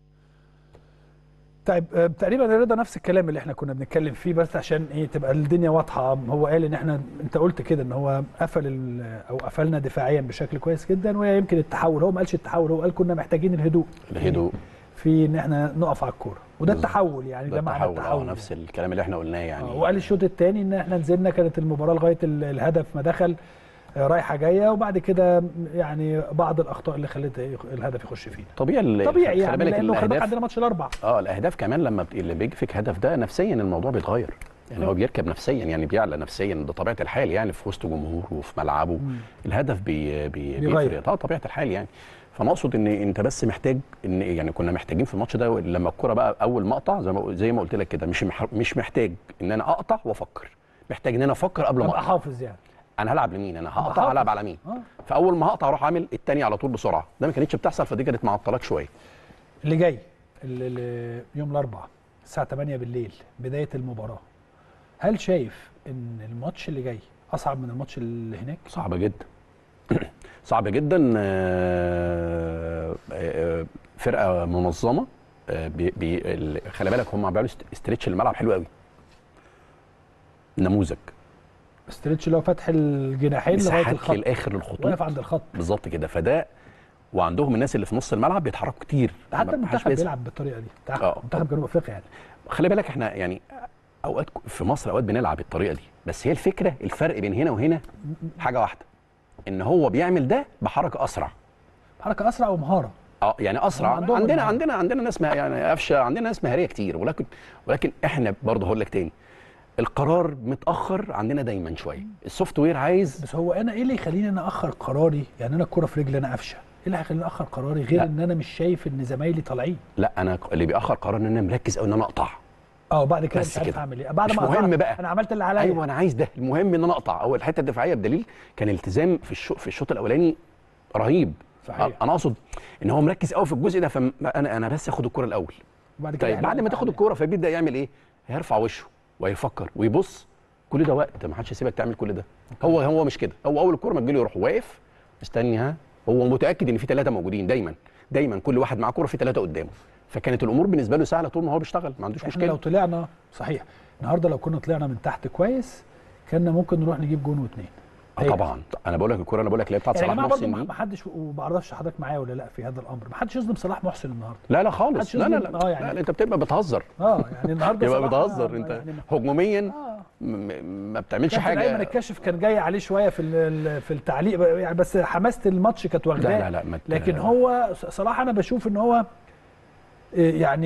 طيب آه، تقريبا يا رضا نفس الكلام اللي احنا كنا بنتكلم فيه بس عشان ايه تبقى الدنيا واضحه هو قال ان احنا انت قلت كده ان هو قفل ال- او قفلنا دفاعيا بشكل كويس جدا وهي يمكن التحول هو ما قالش التحول هو قال كنا محتاجين الهدوء الهدوء في ان احنا نقف على الكوره وده بالظبط. التحول يعني ده, ده معنى التحول التحول اه نفس الكلام اللي احنا قلناه يعني آه، وقال الشوط الثاني ان احنا نزلنا كانت المباراه لغايه ال- الهدف ما دخل آه، رايحه جايه وبعد كده يعني بعض الاخطاء اللي خلت يخ- الهدف يخش فينا طبيعي ال- طبيعي خلي يعني بالك لانه خلي بالك الاهداف عندنا ماتش الاربع اه الاهداف كمان لما بت... اللي بيجفك هدف ده نفسيا الموضوع بيتغير يعني هو بيركب نفسيا يعني بيعلى نفسيا ده طبيعه الحال يعني في وسط جمهور وفي ملعبه الهدف بي... بي... بيغير. بيفرق اه طبيعه الحال يعني فانا اقصد ان انت بس محتاج ان يعني كنا محتاجين في الماتش ده لما الكره بقى اول مقطع زي ما زي ما قلت لك كده مش مح... مش محتاج ان انا اقطع وافكر محتاج ان انا افكر قبل ما ابقى اقطع حافظ يعني انا هلعب لمين انا حافظ. هقطع هلعب على مين اه فاول ما هقطع اروح عامل التاني على طول بسرعه ده ما كانتش بتحصل فدي كانت معطلاك شويه اللي جاي اللي اللي يوم الاربعاء الساعه 8 بالليل بدايه المباراه هل شايف ان الماتش اللي جاي اصعب من الماتش اللي هناك صعبة جدا صعبة جدا آه، آه، فرقة منظمة آه، بي بي ال- خلي بالك هم بيعملوا است- استريتش الملعب حلو قوي نموذج استريتش اللي هو فتح الجناحين لغايه مساحات الخط للاخر للخطوط واقف عند الخط بالظبط كده فده وعندهم الناس اللي في نص الملعب بيتحركوا كتير ده حتى ما- محدش المنتخب بيسمع. بيلعب بالطريقه دي بتاع آه. منتخب جنوب افريقيا يعني خلي بالك احنا يعني اوقات ك- في مصر اوقات بنلعب بالطريقه دي بس هي الفكره الفرق بين هنا وهنا حاجه واحده ان هو بيعمل ده بحركه اسرع حركه اسرع ومهاره اه يعني اسرع هم عندهم عندنا المهارة. عندنا عندنا ناس مه- يعني قفشه عندنا ناس مهاريه كتير ولكن ولكن احنا برضه هقول لك تاني القرار متاخر عندنا دايما شويه السوفت وير عايز بس هو انا ايه اللي يخليني انا اخر قراري يعني انا الكره في رجلي انا قفشه ايه اللي هيخليني اخر قراري غير لا. ان انا مش شايف ان زمايلي طالعين لا انا ق- اللي بيأخر قرار ان انا مركز قوي ان انا اقطع اه بعد كده بس مش عارف كده. اعمل ايه بعد مش ما مهم قطعت، بقى. انا عملت اللي عليا ايوه انا عايز ده المهم ان انا اقطع هو الحته الدفاعيه بدليل كان التزام في الشوط في الشوط الاولاني رهيب صحيح. انا اقصد ان هو مركز قوي في الجزء ده فانا انا بس اخد الكره الاول وبعد كده طيب يحلق بعد ما تاخد عليه. الكوره فبيبدا يعمل ايه؟ هيرفع وشه ويفكر ويبص كل ده وقت ما حدش هيسيبك تعمل كل ده هو هو مش كده هو اول الكوره ما تجيله يروح واقف مستني ها هو متاكد ان في ثلاثه موجودين دايما دايما كل واحد معاه كوره في ثلاثه قدامه فكانت الامور بالنسبه له سهله طول ما هو بيشتغل ما عندوش احنا لو مشكله طلعنا صحيح النهارده لو كنا طلعنا من تحت كويس كنا ممكن نروح نجيب جون واثنين آه طبعا انا بقول لك الكوره انا بقول لك اللي هي بتاعت يعني يا صلاح جماعه برضه محسن ما دي ما حدش وما اعرفش حضرتك معايا ولا لا في هذا الامر ما حدش يظلم صلاح محسن النهارده لا لا محدش خالص لا لا يظلم- لا, آه يعني. لا, لا انت بتبقى بتهزر اه يعني النهارده يبقى صلاح بتهزر ما- انت يعني هجوميا اه م- م- ما بتعملش كابتن ايمن حاجه الكاشف كان جاي عليه شويه في ال- في التعليق بقى، يعني بس حماسه الماتش كانت واخداه لا لا لا ما ت- لكن هو صراحه انا بشوف ان هو آه، يعني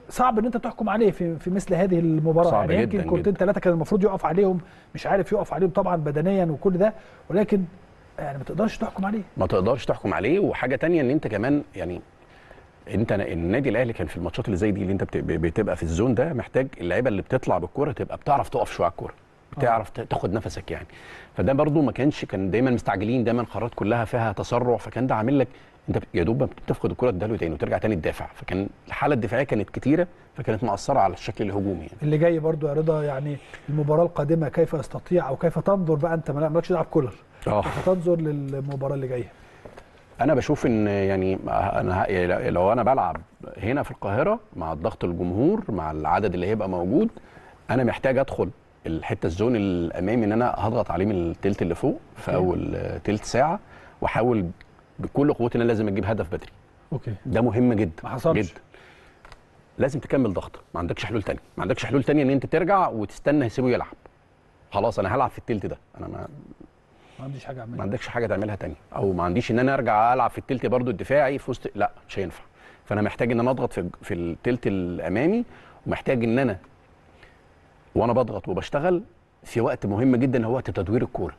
صعب ان انت تحكم عليه في في مثل هذه المباراه صعب يعني جداً يمكن كورتين جداً. ثلاثه كان المفروض يقف عليهم مش عارف يقف عليهم طبعا بدنيا وكل ده ولكن يعني ما تقدرش تحكم عليه ما تقدرش تحكم عليه وحاجه تانية ان انت كمان يعني انت النادي الاهلي كان في الماتشات اللي زي دي اللي انت بت- بتبقى في الزون ده محتاج اللعيبه اللي بتطلع بالكوره تبقى بتعرف تقف شويه على الكوره بتعرف ت- تاخد نفسك يعني فده برضو ما كانش كان دايما مستعجلين دايما قرارات كلها فيها تسرع فكان ده عامل لك انت بت- يا دوب بتفقد الكوره تديها له تاني وترجع تاني تدافع فكان الحاله الدفاعيه كانت كتيره فكانت مؤثره على الشكل الهجومي يعني اللي جاي برضو يا رضا يعني المباراه القادمه كيف يستطيع او كيف تنظر بقى انت مالكش دعوه بكولر اه كيف تنظر للمباراه اللي جايه انا بشوف ان يعني انا ه- لو انا بلعب هنا في القاهره مع الضغط الجمهور مع العدد اللي هيبقى موجود انا محتاج ادخل الحته الزون الامامي ان انا هضغط عليه من التلت اللي فوق في اول آه، تلت ساعه واحاول بكل قوتي ان انا لازم اجيب هدف بدري اوكي ده مهم جدا ما حصلش. جدا لازم تكمل ضغط ما عندكش حلول تانية ما عندكش حلول تانية ان انت ترجع وتستنى يسيبه يلعب خلاص انا هلعب في التلت ده انا ما ما عنديش حاجه ما اعملها عندكش حاجه تعملها تانية او ما عنديش ان انا ارجع العب في التلت برضو الدفاعي في وسط لا مش هينفع فانا محتاج ان انا اضغط في في التلت الامامي ومحتاج ان انا وانا بضغط وبشتغل في وقت مهم جدا هو وقت تدوير الكوره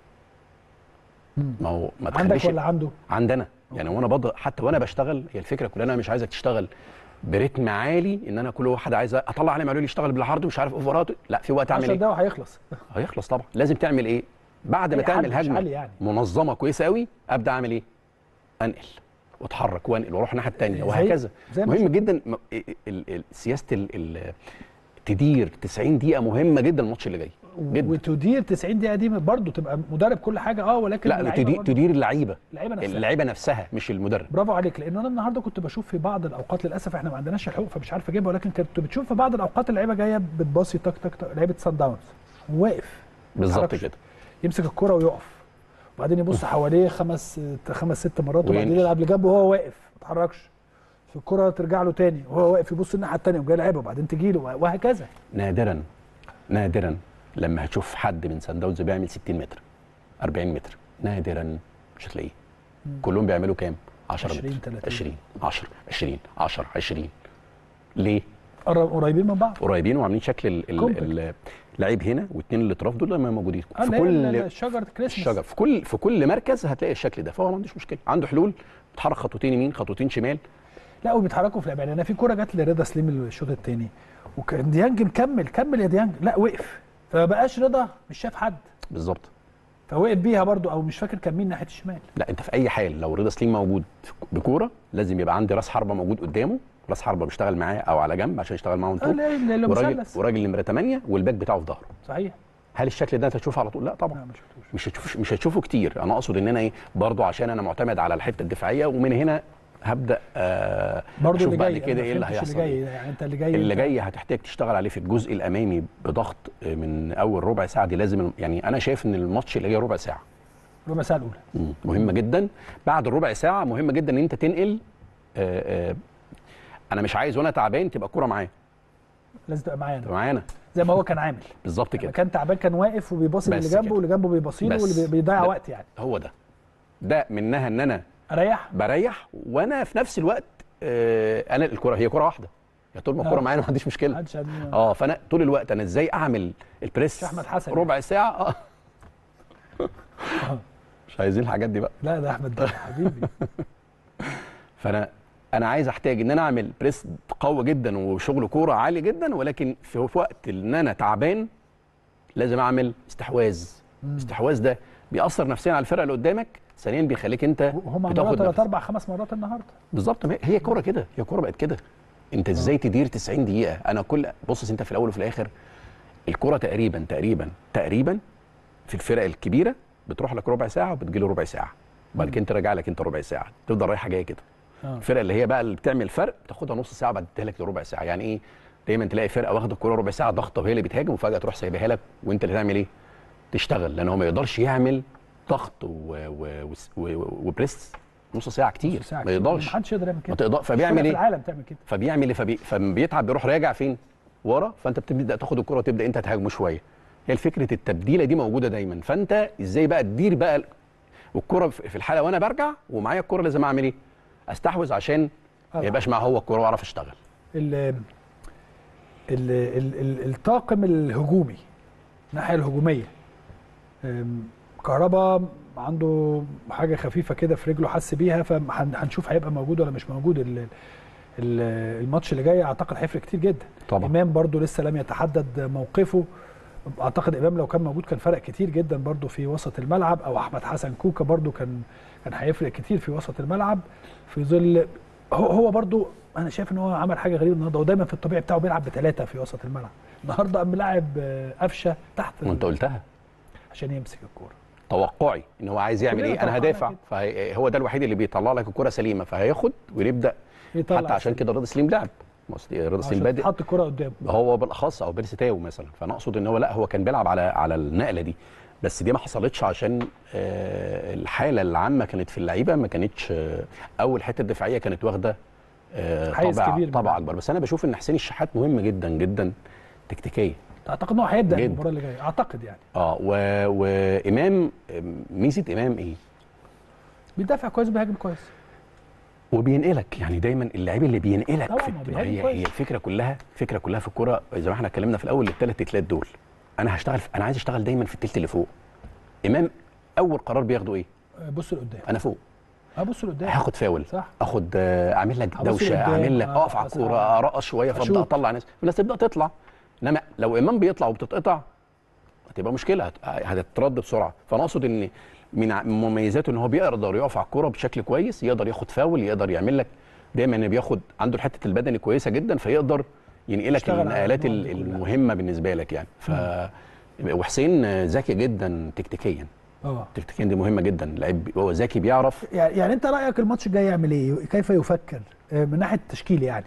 مم. ما هو ما عندك تخليش ولا عنده عندنا يعني وانا بضغط حتى وانا بشتغل هي الفكره كلها انا مش عايزك تشتغل برتم عالي ان انا كل واحد عايز اطلع عليه معلول يشتغل بالعرض ومش عارف اوفرات لا في وقت اعمل 10 ايه دقايق وهيخلص هيخلص طبعا لازم تعمل ايه بعد ما أي حل، تعمل مش هجمه حل يعني. منظمه كويسه قوي ابدا اعمل ايه انقل واتحرك وانقل واروح الناحيه الثانيه زي- وهكذا زي ما مهم جدا م- ال- ال- ال- سياسه ال- ال- تدير 90 دقيقه مهمه جدا الماتش اللي جاي جدا وتدير 90 دقيقه دي برضو تبقى مدرب كل حاجه اه ولكن لا اللعيبة تدير, برضو- تدير اللعيبه اللعيبه نفسها اللعيبه نفسها مش المدرب برافو عليك لان انا النهارده كنت بشوف في بعض الاوقات للاسف احنا ما عندناش الحقوق فمش عارف اجيبها ولكن كنت بتشوف في بعض الاوقات اللعيبه جايه بتباصي تك تك تك لعيبه سان داونز واقف بالظبط يتحركش. كده يمسك الكرة ويقف وبعدين يبص حواليه خمس خمس ست مرات وبعدين ويمشي. يلعب لجنبه وهو واقف ما يتحركش في الكرة ترجع له تاني وهو واقف يبص الناحية التانية وجاي لعبها وبعدين تجي له وهكذا نادرا نادرا لما هتشوف حد من سان داونز بيعمل 60 متر 40 متر نادرا مش هتلاقيه كلهم بيعملوا كام 10 20 متر 30. 20 10 20 10 20 ليه قرب- قريبين من بعض قريبين وعاملين شكل ال- Compact. ال- اللعيب هنا واثنين الاطراف دول لما موجودين اه في اللي هي كل ال- شجرة كريسماس الشجر في كل في كل مركز هتلاقي الشكل ده فهو ما عندوش مشكله عنده حلول بيتحرك خطوتين يمين خطوتين شمال لا وبيتحركوا في اللعب يعني انا في كرة جت لرضا سليم الشوط الثاني وكان ديانج مكمل كمل يا ديانج لا وقف فما بقاش رضا مش شاف حد بالظبط فوقف بيها برضو او مش فاكر كان مين ناحية الشمال لا انت في اي حال لو رضا سليم موجود بكوره لازم يبقى عندي راس حربه موجود قدامه راس حربه بيشتغل معاه او على جنب عشان يشتغل معاهم اه طول لا لا لا وراجل مثلث وراجل نمره 8 والباك بتاعه في ظهره صحيح هل الشكل ده انت هتشوفه على طول لا لا طبعا ما شفتوش مش هتشوف مش هتشوفه كتير انا اقصد ان انا ايه برضو عشان انا معتمد على الحته الدفاعيه ومن هنا هبدا آه برضو اشوف اللي بعد جاي كده أنا ايه اللي ما فهمتش هيحصل اللي إيه. جاي يعني انت اللي جاي اللي أنت- جاي هتحتاج تشتغل عليه في الجزء الامامي بضغط من اول ربع ساعه دي لازم يعني انا شايف ان الماتش اللي جاي ربع ساعه ربع ساعه الاولى مم. مهمه جدا بعد الربع ساعه مهمه جدا ان انت تنقل آه آه انا مش عايز وانا تعبان تبقى الكوره معايا لازم تبقى معانا تبقى معانا زي ما هو كان عامل بالظبط لما كده كان تعبان كان واقف وبيباصي بس للي جنبه كده. واللي جنبه بيباصي له بس. واللي بي- بيضيع ده- وقت يعني هو ده ده منها ان انا اريح بريح وانا في نفس الوقت آه انا الكره هي كره واحده يا طول ما الكره آه. معايا ما عنديش مشكله محدش عن- اه فانا طول الوقت انا ازاي اعمل البريس مش أحمد حسن ربع ساعه اه مش عايزين الحاجات دي بقى لا ده احمد ده حبيبي فانا انا عايز احتاج ان انا اعمل بريس قوي جدا وشغل كوره عالي جدا ولكن في في وقت ان انا تعبان لازم اعمل استحواذ الاستحواذ ده بيأثر نفسيا على الفرقه اللي قدامك ثانيا بيخليك انت هم عملوها بتاخد ثلاث نفس. اربع خمس مرات النهارده بالظبط ما هي- هي كوره كده هي كوره بقت كده انت ازاي تدير 90 دقيقه انا كل بص انت في الاول وفي الاخر الكوره تقريبا تقريبا تقريبا في الفرق الكبيره بتروح لك ربع ساعه وبتجي له ربع ساعه وبعد كده ترجع لك انت ربع ساعه تفضل رايحه جايه كده آه. الفرق اللي هي بقى اللي بتعمل فرق بتاخدها نص ساعه بعد تديها لك ربع ساعه يعني ايه دايما تلاقي فرقه واخده الكوره ربع ساعه ضغطه وهي اللي بتهاجم وفجاه تروح سايبها لك وانت اللي تعمل ايه تشتغل لان هو ما يقدرش يعمل ضغط و... و... و... و... وبريس نص ساعه كتير نص ساعة ما كتير. يقدرش محدش يقدر يعمل كده ما تقدر فرقة فبيعمل في ايه العالم تعمل كده فبيعمل ايه فبي... فبيتعب بيروح راجع فين ورا فانت بتبدا تاخد الكره وتبدا انت تهاجمه شويه هي فكره التبديله دي موجوده دايما فانت ازاي بقى تدير بقى ال- الكره في في الحاله وانا برجع ومعايا الكره لازم اعمل ايه استحوذ عشان آه. ما يبقاش معاه هو الكره واعرف اشتغل ال- ال ال ال الطاقم الهجومي الناحيه الهجوميه أم، كهربا عنده حاجه خفيفه كده في رجله حس بيها فهنشوف هيبقى موجود ولا مش موجود ال- ال- الماتش اللي جاي اعتقد هيفرق كتير جدا طبعا امام برضو لسه لم يتحدد موقفه اعتقد امام لو كان موجود كان فرق كتير جدا برضو في وسط الملعب او احمد حسن كوكا برضو كان كان هيفرق كتير في وسط الملعب في ظل هو هو برضو انا شايف ان هو عمل حاجه غريبه النهارده ودايما في الطبيعي بتاعه بيلعب بثلاثه في وسط الملعب النهارده قام لاعب آه، قفشه تحت وانت قلتها عشان يمسك الكوره توقعي ان هو عايز يعمل كلنا ايه انا توقعنا هدافع كده. فهو ده الوحيد اللي بيطلع لك الكره سليمه فهياخد ويبدا يطلع حتى عشان كده رضا سليم لعب ما أصل رضا سليم عشان بادئ حط الكوره قدامه هو بالاخص او بيرسي تاو مثلا فانا اقصد ان هو لا هو كان بيلعب على على النقله دي بس دي ما حصلتش عشان آه، الحاله العامه كانت في اللعيبه ما كانتش آه، اول حته دفاعيه كانت واخده آه، حيز طابع كبير من طابع اللعب. اكبر بس انا بشوف ان حسين الشحات مهم جدا جدا تكتيكيا اعتقد ان هو هيبدا جدا. المباراه اللي جايه اعتقد يعني اه و... وامام ميزه امام ايه؟ بيدافع كويس بيهاجم كويس وبينقلك يعني دايما اللعيب اللي بينقلك طبعاً، في ما الت- بيهاجم هي كويس. هي الفكره كلها الفكره كلها في الكوره زي ما احنا اتكلمنا في الاول الثلاث تتلات دول انا هشتغل في انا عايز اشتغل دايما في التلت اللي فوق امام اول قرار بياخده ايه آه، بص لقدام انا فوق اه بص لقدام هاخد فاول صح اخد آه، اعمل لك هبص دوشه لقدام، اعمل لك آه، اقف على بس الكوره آه. ارقص شويه فابدا أشوط. اطلع ناس الناس تبدا تطلع انما لو امام بيطلع وبتتقطع هتبقى مشكله هت- هتترد بسرعه فانا اقصد ان من ع- مميزاته ان هو بيقدر يقف على الكوره بشكل كويس يقدر ياخد فاول يقدر يعمل لك دايما إن بياخد عنده الحته البدني كويسه جدا فيقدر ينقلك يشتغل على النقلات النقط ال- دي كلها. المهمه بالنسبه لك يعني ف وحسين ذكي جدا تكتيكيا اه تكتيكيا دي مهمه جدا لعيب هو ذكي بيعرف يعني يعني انت رايك الماتش الجاي يعمل ايه كيف يفكر آه، من ناحيه التشكيل يعني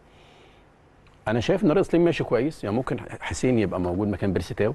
انا شايف ان رضا سليم ماشي كويس يعني ممكن حسين يبقى موجود مكان بيرسيتاو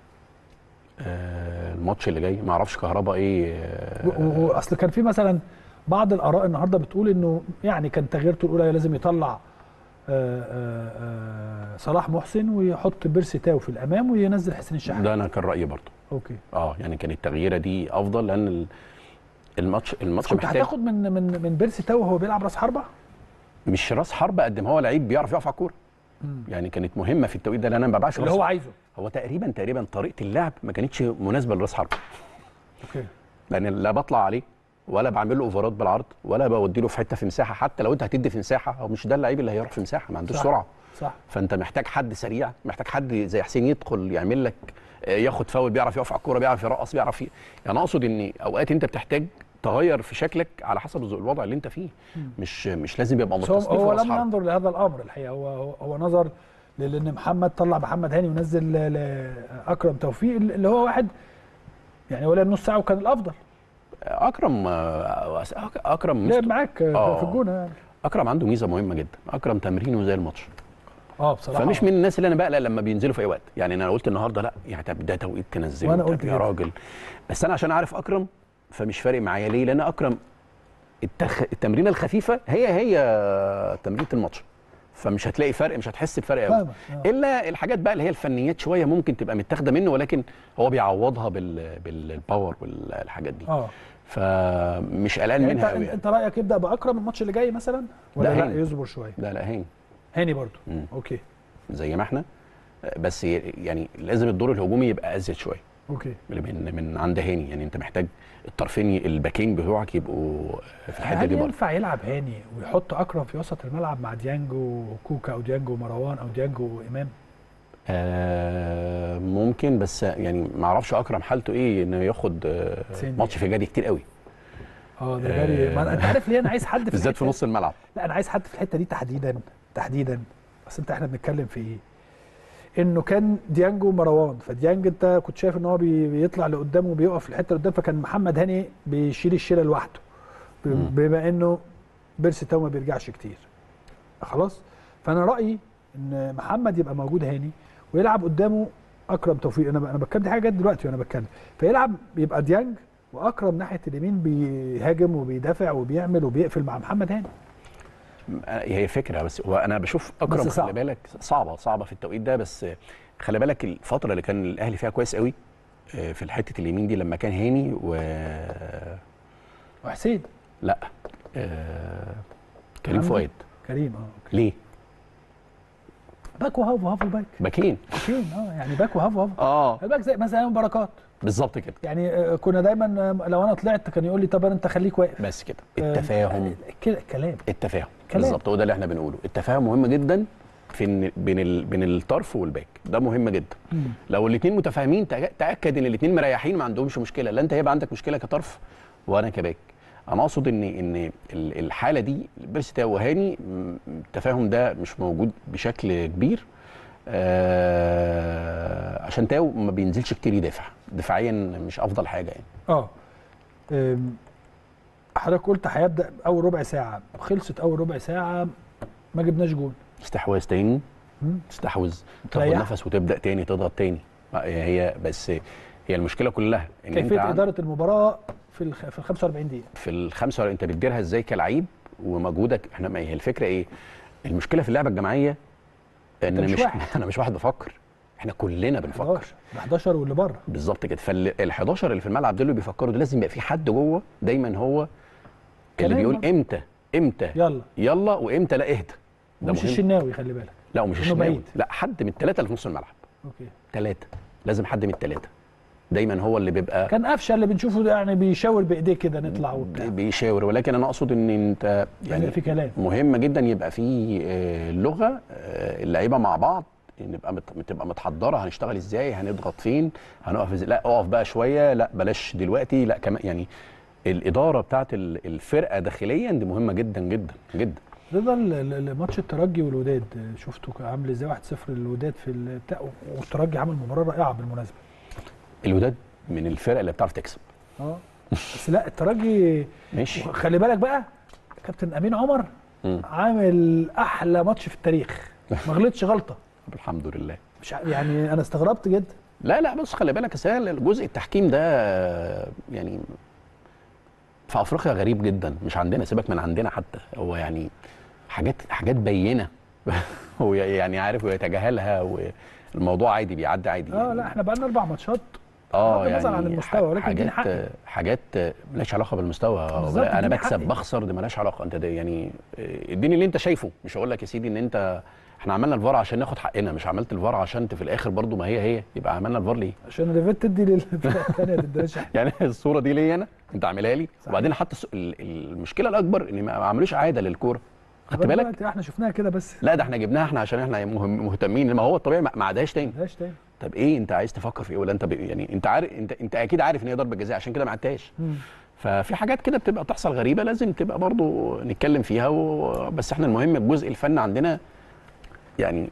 آه الماتش اللي جاي ما اعرفش كهربا ايه آه و- و- واصل كان في مثلا بعض الاراء النهارده بتقول انه يعني كان تغييرته الاولى لازم يطلع آه، آه، آه، صلاح محسن ويحط بيرسي تاو في الامام وينزل حسين الشحات ده انا كان رايي برضه اوكي اه يعني كان التغييره دي افضل لان ال- الماتش بس الماتش كنت محتاج هتاخد من من من بيرسي تاو وهو بيلعب راس حربه مش راس حربه قد ما هو لعيب بيعرف يقف على الكوره يعني كانت مهمه في التوقيت ده لان انا ما ببقاش اللي راس هو عايزه هو تقريبا تقريبا طريقه اللعب ما كانتش مناسبه لراس حربه اوكي لان لا بطلع عليه ولا بعمل له اوفرات بالعرض ولا بودي له في حته في مساحه حتى لو انت هتدي في مساحه هو مش ده اللعيب اللي هيروح في مساحه ما عندوش صح. سرعه صح فانت محتاج حد سريع محتاج حد زي حسين يدخل يعمل لك آه، ياخد فاول بيعرف يقف على الكوره بيعرف يرقص بيعرف ي... يعني اقصد ان اوقات انت بتحتاج تغير في شكلك على حسب الز- الوضع اللي انت فيه مش مش لازم يبقى بس هو, متصنف هو راس لم حرب. ينظر لهذا الامر الحقيقه هو هو, هو نظر لان محمد طلع محمد هاني ونزل ل- لاكرم توفيق اللي هو واحد يعني هو لعب نص ساعه وكان الافضل اكرم آه، اكرم لعب مست- معاك آه. في الجونه يعني اكرم عنده ميزه مهمه جدا اكرم تمرينه زي الماتش اه بصراحه فمش من الناس اللي انا بقلق لما بينزلوا في اي وقت يعني انا قلت النهارده لا يعني طب ده توقيت تنزله وأنا طب قلت يا كده. راجل بس انا عشان عارف اكرم فمش فارق معايا ليه لان اكرم التخ... التمرينه الخفيفه هي هي تمرينه الماتش فمش هتلاقي فرق مش هتحس بفرق قوي فاهمك آه. الا الحاجات بقى اللي هي الفنيات شويه ممكن تبقى متاخده منه ولكن هو بيعوضها بال... بالباور والحاجات دي اه فمش قلقان يعني انت منها قوي انت, يعني. انت رايك يبدا باكرم الماتش اللي جاي مثلا ولا لا، لا, هاني. يصبر شويه لا لا هين هاني برضو مم. اوكي زي ما احنا بس يعني لازم الدور الهجومي يبقى ازيد شويه اوكي من من عند هاني يعني انت محتاج الطرفين ي- الباكين بتوعك يبقوا في الحته هل دي برضه ينفع يلعب هاني ويحط اكرم في وسط الملعب مع ديانجو وكوكا او ديانجو ومروان او ديانجو وامام آه ممكن بس يعني ما اعرفش اكرم حالته ايه انه ياخد آه سن ماتش في جري كتير قوي اه ده جاري ما أنا- انت عارف ليه انا عايز حد في بالذات في الحتة- نص الملعب لا انا عايز حد في الحته دي تحديدا تحديدا بس انت احنا بنتكلم في ايه انه كان ديانجو ومروان فديانج انت كنت شايف ان هو بي- بيطلع لقدام وبيقف في الحته اللي قدام فكان محمد هاني بيشيل الشيله لوحده ب- مم. بما انه بيرسي تاو ما بيرجعش كتير خلاص فانا رايي ان محمد يبقى موجود هاني ويلعب قدامه اكرم توفيق انا ب- انا بتكلم دي حاجه جد دلوقتي وانا بتكلم فيلعب يبقى ديانج واكرم ناحيه اليمين بيهاجم وبيدافع وبيعمل وبيقفل مع محمد هاني آه، هي فكره بس هو انا بشوف اكرم صعب. خلي بالك صعبه صعبه في التوقيت ده بس خلي بالك الفتره اللي كان الاهلي فيها كويس قوي آه، في الحته اليمين دي لما كان هاني و وحسين لا آه كريم حمدي؟ فؤاد كريم اه اوكي ليه؟ باك وهاف وهاف وباك باكين باكين اه يعني باك وهاف وهاف اه الباك زي مثلا أيام بركات بالظبط كده يعني آه، كنا دايما آه، لو انا طلعت كان يقول لي طب انت خليك واقف بس كده آه، التفاهم كده كلام التفاهم كلام. بالظبط هو ده اللي احنا بنقوله التفاهم مهم جدا في إن بين ال... بين الطرف والباك ده مهم جدا مم. لو الاثنين متفاهمين تأ- تاكد ان الاثنين مريحين ما عندهمش مشكله لا انت هيبقى عندك مشكله كطرف وانا كباك انا اقصد ان ان ال- الحاله دي بيرسي وهاني م- التفاهم ده مش موجود بشكل كبير آه عشان تاو ما بينزلش كتير يدافع دفاعيا مش افضل حاجه يعني اه أم، حضرتك قلت هيبدا اول ربع ساعه خلصت اول ربع ساعه ما جبناش جول استحواذ تاني مم. تستحوذ تاخد تريح. نفس وتبدا تاني تضغط تاني هي بس هي المشكله كلها ان انت كيفيه عن- اداره المباراه في الخ... في ال 45 دقيقه في الخمسه انت بتديرها ازاي كلعيب ومجهودك احنا ما هي الفكره ايه المشكله في اللعبه الجماعيه ان مش مش واحد. انا مش واحد بفكر احنا كلنا بنفكر 11 ال 11 واللي بره بالظبط كده فال 11 اللي في الملعب دول اللي بيفكروا ده لازم يبقى في حد جوه دايما هو اللي كلام بيقول برضه. امتى امتى يلا يلا وامتى لا اهدى ده مش مهم الشناوي خلي بالك لا ومش إنه الشناوي بعيد. لا حد من الثلاثه اللي في نص الملعب اوكي ثلاثه لازم حد من الثلاثه دايما هو اللي بيبقى كان قفشه اللي بنشوفه ده يعني بيشاور بايديه كده نطلع وبتاع بيشاور ولكن انا اقصد ان انت يعني يعني في كلام مهم جدا يبقى في آه، لغه آه، اللعيبه مع بعض نبقى مت- تبقى متحضره هنشتغل ازاي هنضغط فين هنقف ازاي لا اقف بقى شويه لا بلاش دلوقتي لا كمان يعني الاداره بتاعت ال- الفرقه داخليا دي مهمه جدا جدا جدا رضا ال- ال- الماتش الترجي والوداد شفته كان عامل ازاي 1-0 للوداد في البتاع والترجي عمل مباراه رائعه بالمناسبه الوداد من الفرق اللي بتعرف تكسب اه بس لا الترجي ماشي خلي بالك بقى كابتن امين عمر مم. عامل احلى ماتش في التاريخ ما غلطش غلطه الحمد لله مش ع- يعني انا استغربت جدا لا لا بص خلي بالك أصل هي الجزء التحكيم ده آه، يعني في افريقيا غريب جدا مش عندنا سيبك من عندنا حتى هو يعني حاجات حاجات بينه هو يعني عارف ويتجاهلها والموضوع عادي بيعدي عادي اه لا احنا بقى لنا اربع ماتشات اه بغض النظر عن المستوى، ولكن اديني حاجات حقي. حاجات مالهاش علاقه بالمستوى بالظبط، انا اديني بكسب حقي. بخسر دي مالهاش علاقه انت ده يعني آه، اديني اللي انت شايفه مش هقول لك يا سيدي ان انت احنا عملنا الفار عشان ناخد حقنا مش عملت الفار عشان انت في الاخر برضو ما هي هي يبقى عملنا الفار ليه عشان ريفيت تدي للفرقه الثانيه ما تديهاش إحنا. يعني الصوره دي ليا انا انت عاملها لي صحيح. وبعدين حتى الس- ال- ال- المشكله الاكبر ان ما ما عملوش عاده للكوره خدت لغاية بالك دلوقتي احنا شفناها كده بس لا ده احنا جبناها احنا عشان احنا مهم مهتمين ما هو الطبيعي ما ما عادهاش تاني ملهاش تاني طب ايه انت عايز تفكر في ايه ولا انت ب... يعني انت عارف انت انت اكيد عارف ان هي ضربه جزاء عشان كده ما عدتهاش مم. ففي حاجات كده بتبقى بتحصل غريبه لازم تبقى برضو نتكلم فيها و... بس احنا المهم الجزء الفن عندنا يعني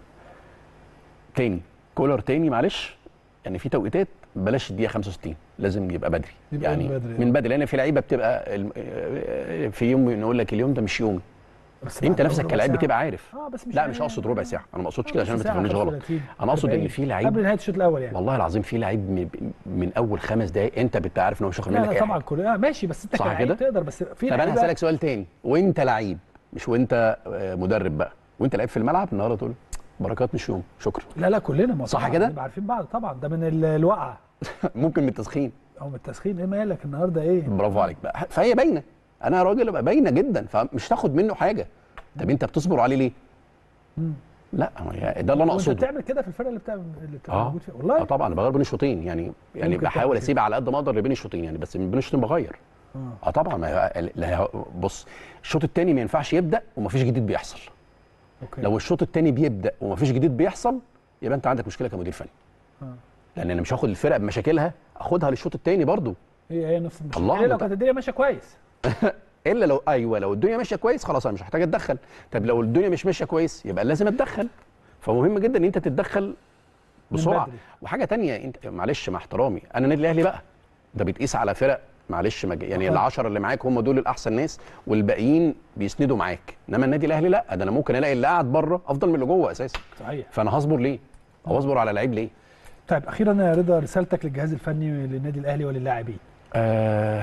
تاني كولر تاني معلش يعني في توقيتات بلاش الدقيقه 65 لازم يبقى بدري يبقى يعني من بدري. من بدري لان في لعيبه بتبقى الم- في يوم نقول لك اليوم ده مش يوم بس انت بعد نفسك ربع كلاعب ساعة. بتبقى عارف اه بس مش لا مش اقصد ربع ساعه انا ما اقصدش كده عشان ما نص ساعة، تفهمنيش غلط 35. انا اقصد ان 40. في لعيب قبل نهايه الشوط الاول يعني والله العظيم في لعيب من, من اول خمس دقائق انت بتبقى عارف ان هو مش واخد لا منك لا اي طبعا حاجه كل آه ماشي بس انت صح كلاعب كده؟ تقدر بس في طب انا لعيبة- هسالك سؤال تاني وانت لعيب مش وانت آه، مدرب بقى وانت لعيب في الملعب النهارده تقول بركات مش يوم شكرا لا لا كلنا ما صح طبعاً كده؟ بنبقى عارفين بعض طبعا ده من ال- الوقعه ممكن من التسخين او من التسخين ايه مالك النهارده ايه برافو عليك بقى فهي باينه انا راجل ابقى باينه جدا فمش تاخد منه حاجه طب انت بتصبر عليه ليه؟ مم. لا هو يعني ده اللي انا وانت اقصده بتعمل كده في الفرقه اللي بتعمل اللي بتبقى اه موجود فيها اه والله طبعا بغير بين الشوطين يعني يعني ممكن بحاول تعمل اسيب على قد ما اقدر بين الشوطين يعني بس من بين الشوطين بغير اه اه طبعا ما هي- لا هي- بص الشوط الثاني ما ينفعش يبدا ومفيش جديد بيحصل اوكي لو الشوط الثاني بيبدا ومفيش جديد بيحصل يبقى انت عندك مشكله كمدير فني آه. لان انا مش هاخد الفرقه بمشاكلها اخدها للشوط الثاني برضو هي هي نفس المشكله الله إيه لو مت- كانت الدنيا ماشيه كويس الا لو ايوه لو الدنيا ماشيه كويس خلاص انا مش محتاج اتدخل طب لو الدنيا مش ماشيه كويس يبقى لازم اتدخل فمهم جدا ان انت تتدخل بسرعه بدري. وحاجه تانية انت معلش مع احترامي انا النادي الاهلي بقى ده بيتقيس على فرق معلش مج... يعني طبعاً. العشرة اللي معاك هم دول الاحسن ناس والباقيين بيسندوا معاك انما النادي الاهلي لا ده انا ممكن الاقي اللي قاعد بره افضل من اللي جوه اساسا صحيح فانا هصبر ليه او اصبر على لعيب ليه طيب اخيرا يا رضا رسالتك للجهاز الفني للنادي الاهلي وللاعبين آه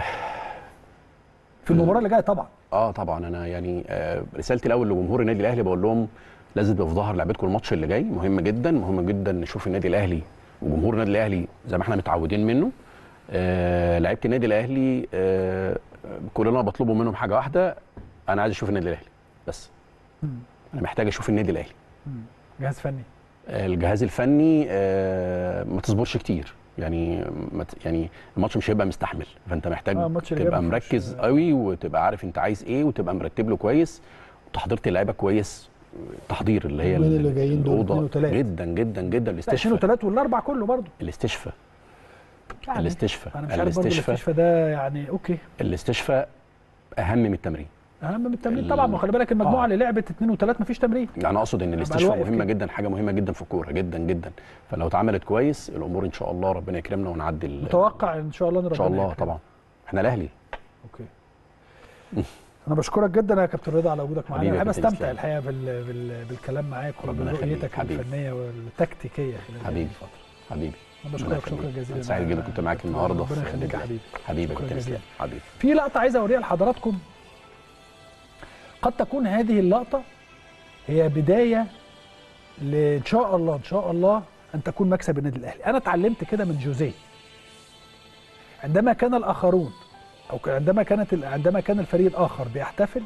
في المباراه اللي جايه طبعا اه طبعا انا يعني آه رسالتي الاول لجمهور النادي الاهلي بقول لهم لازم تبقوا في ظهر لعبتكم الماتش اللي جاي مهم جدا مهم جدا نشوف النادي الاهلي وجمهور النادي الاهلي زي ما احنا متعودين منه آه لعيبه النادي الاهلي آه كل اللي انا بطلبه منهم حاجه واحده انا عايز اشوف النادي الاهلي بس مم. انا محتاج اشوف النادي الاهلي جهاز فني الجهاز الفني آه، ما تصبرش كتير يعني ما ت- يعني الماتش مش هيبقى مستحمل فانت محتاج آه، الماتش اللي جاي تبقى ما فيهوش- مركز قوي وتبقى عارف انت عايز ايه وتبقى مرتب له كويس وتحضيرت اللعيبه كويس تحضير اللي هي من ال- اللي جايين دول الأوضة. اتنين وتلات. جدا جدا جدا لا 20 الاستشفاء و3 والاربع كله برضه الاستشفاء يعني الاستشفاء انا مش عارف برضه الاستشفاء الاستشفاء ده يعني اوكي الاستشفاء اهم من التمرين اهم من التمرين ال- طبعا ما خلي بالك المجموعه آه. اللي لعبت اثنين وثلاث مفيش تمرين يعني اقصد ان أبقى الاستشفاء الواقف مهمه كده. جدا حاجه مهمه جدا في الكوره جدا جدا فلو اتعملت كويس الامور ان شاء الله ربنا يكرمنا ونعدي ال- متوقع ان شاء الله ان ان شاء ربنا الله يكرمك. طبعا احنا الاهلي اوكي انا بشكرك جدا يا كابتن رضا على وجودك معانا حبيبي انا يا بحب كابتن استمتع إسلام. الحقيقه بال... بال... بالكلام معاك ربنا يخليك. وبرؤيتك حبيبي. الفنيه والتكتيكيه خلال هذه حبيبي. الفتره حبيبي انا ربنا بشكرك شكرا يخليك. جزيلا أنا سعيد جدا كنت معاك النهارده ربنا في يخليك يا النادي. حبيبي حبيبي يا شكرا كابتن جزيلا. اسلام حبيبي في لقطه عايز اوريها لحضراتكم قد تكون هذه اللقطه هي بدايه ل- ان شاء الله ان شاء الله ان تكون مكسب النادي الاهلي انا اتعلمت كده من جوزيه عندما كان الاخرون او ك- عندما كانت ال- عندما كان الفريق الاخر بيحتفل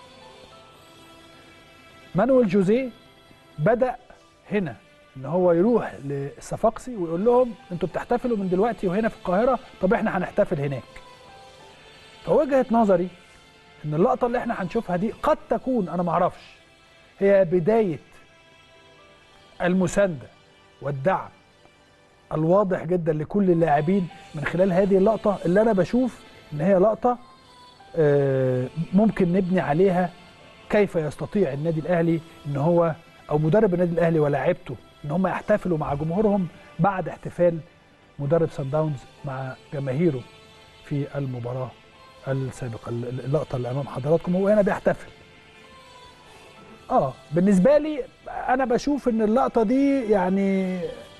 مانويل جوزيه بدا هنا ان هو يروح للصفاقسي ويقول لهم انتوا بتحتفلوا من دلوقتي وهنا في القاهره طب احنا هنحتفل هناك فوجهه نظري ان اللقطه اللي احنا هنشوفها دي قد تكون انا ما اعرفش هي بدايه المسانده والدعم الواضح جدا لكل اللاعبين من خلال هذه اللقطه اللي انا بشوف ان هي لقطه آه، ممكن نبني عليها كيف يستطيع النادي الاهلي ان هو او مدرب النادي الاهلي ولاعيبته ان هم يحتفلوا مع جمهورهم بعد احتفال مدرب سان داونز مع جماهيره في المباراه السابقه اللقطه اللي امام حضراتكم هو هنا بيحتفل اه بالنسبه لي انا بشوف ان اللقطه دي يعني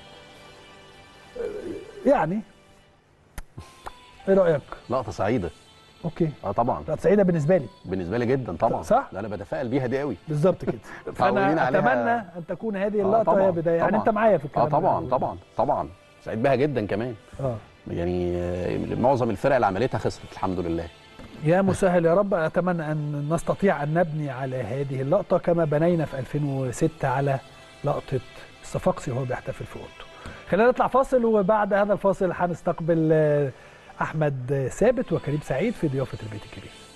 يعني ايه رايك لقطه سعيده اوكي اه طبعا لقطه سعيده بالنسبه لي بالنسبه لي جدا طبعا صح؟ لا انا بتفائل بيها دي قوي بالظبط كده متعودين فانا عليها. اتمنى ان تكون هذه آه اللقطه طبعاً، هي بدايه يعني طبعاً. انت معايا في الكلام اه طبعا ده. طبعا طبعا سعيد بيها جدا كمان اه يعني آه، معظم الفرق اللي عملتها خسرت الحمد لله يا مسهل يا رب اتمنى ان نستطيع ان نبني على هذه اللقطه كما بنينا في 2006 على لقطه الصفاقسي وهو بيحتفل في اوضته خلينا نطلع فاصل وبعد هذا الفاصل هنستقبل آه، احمد ثابت وكريم سعيد في ضيافه البيت الكبير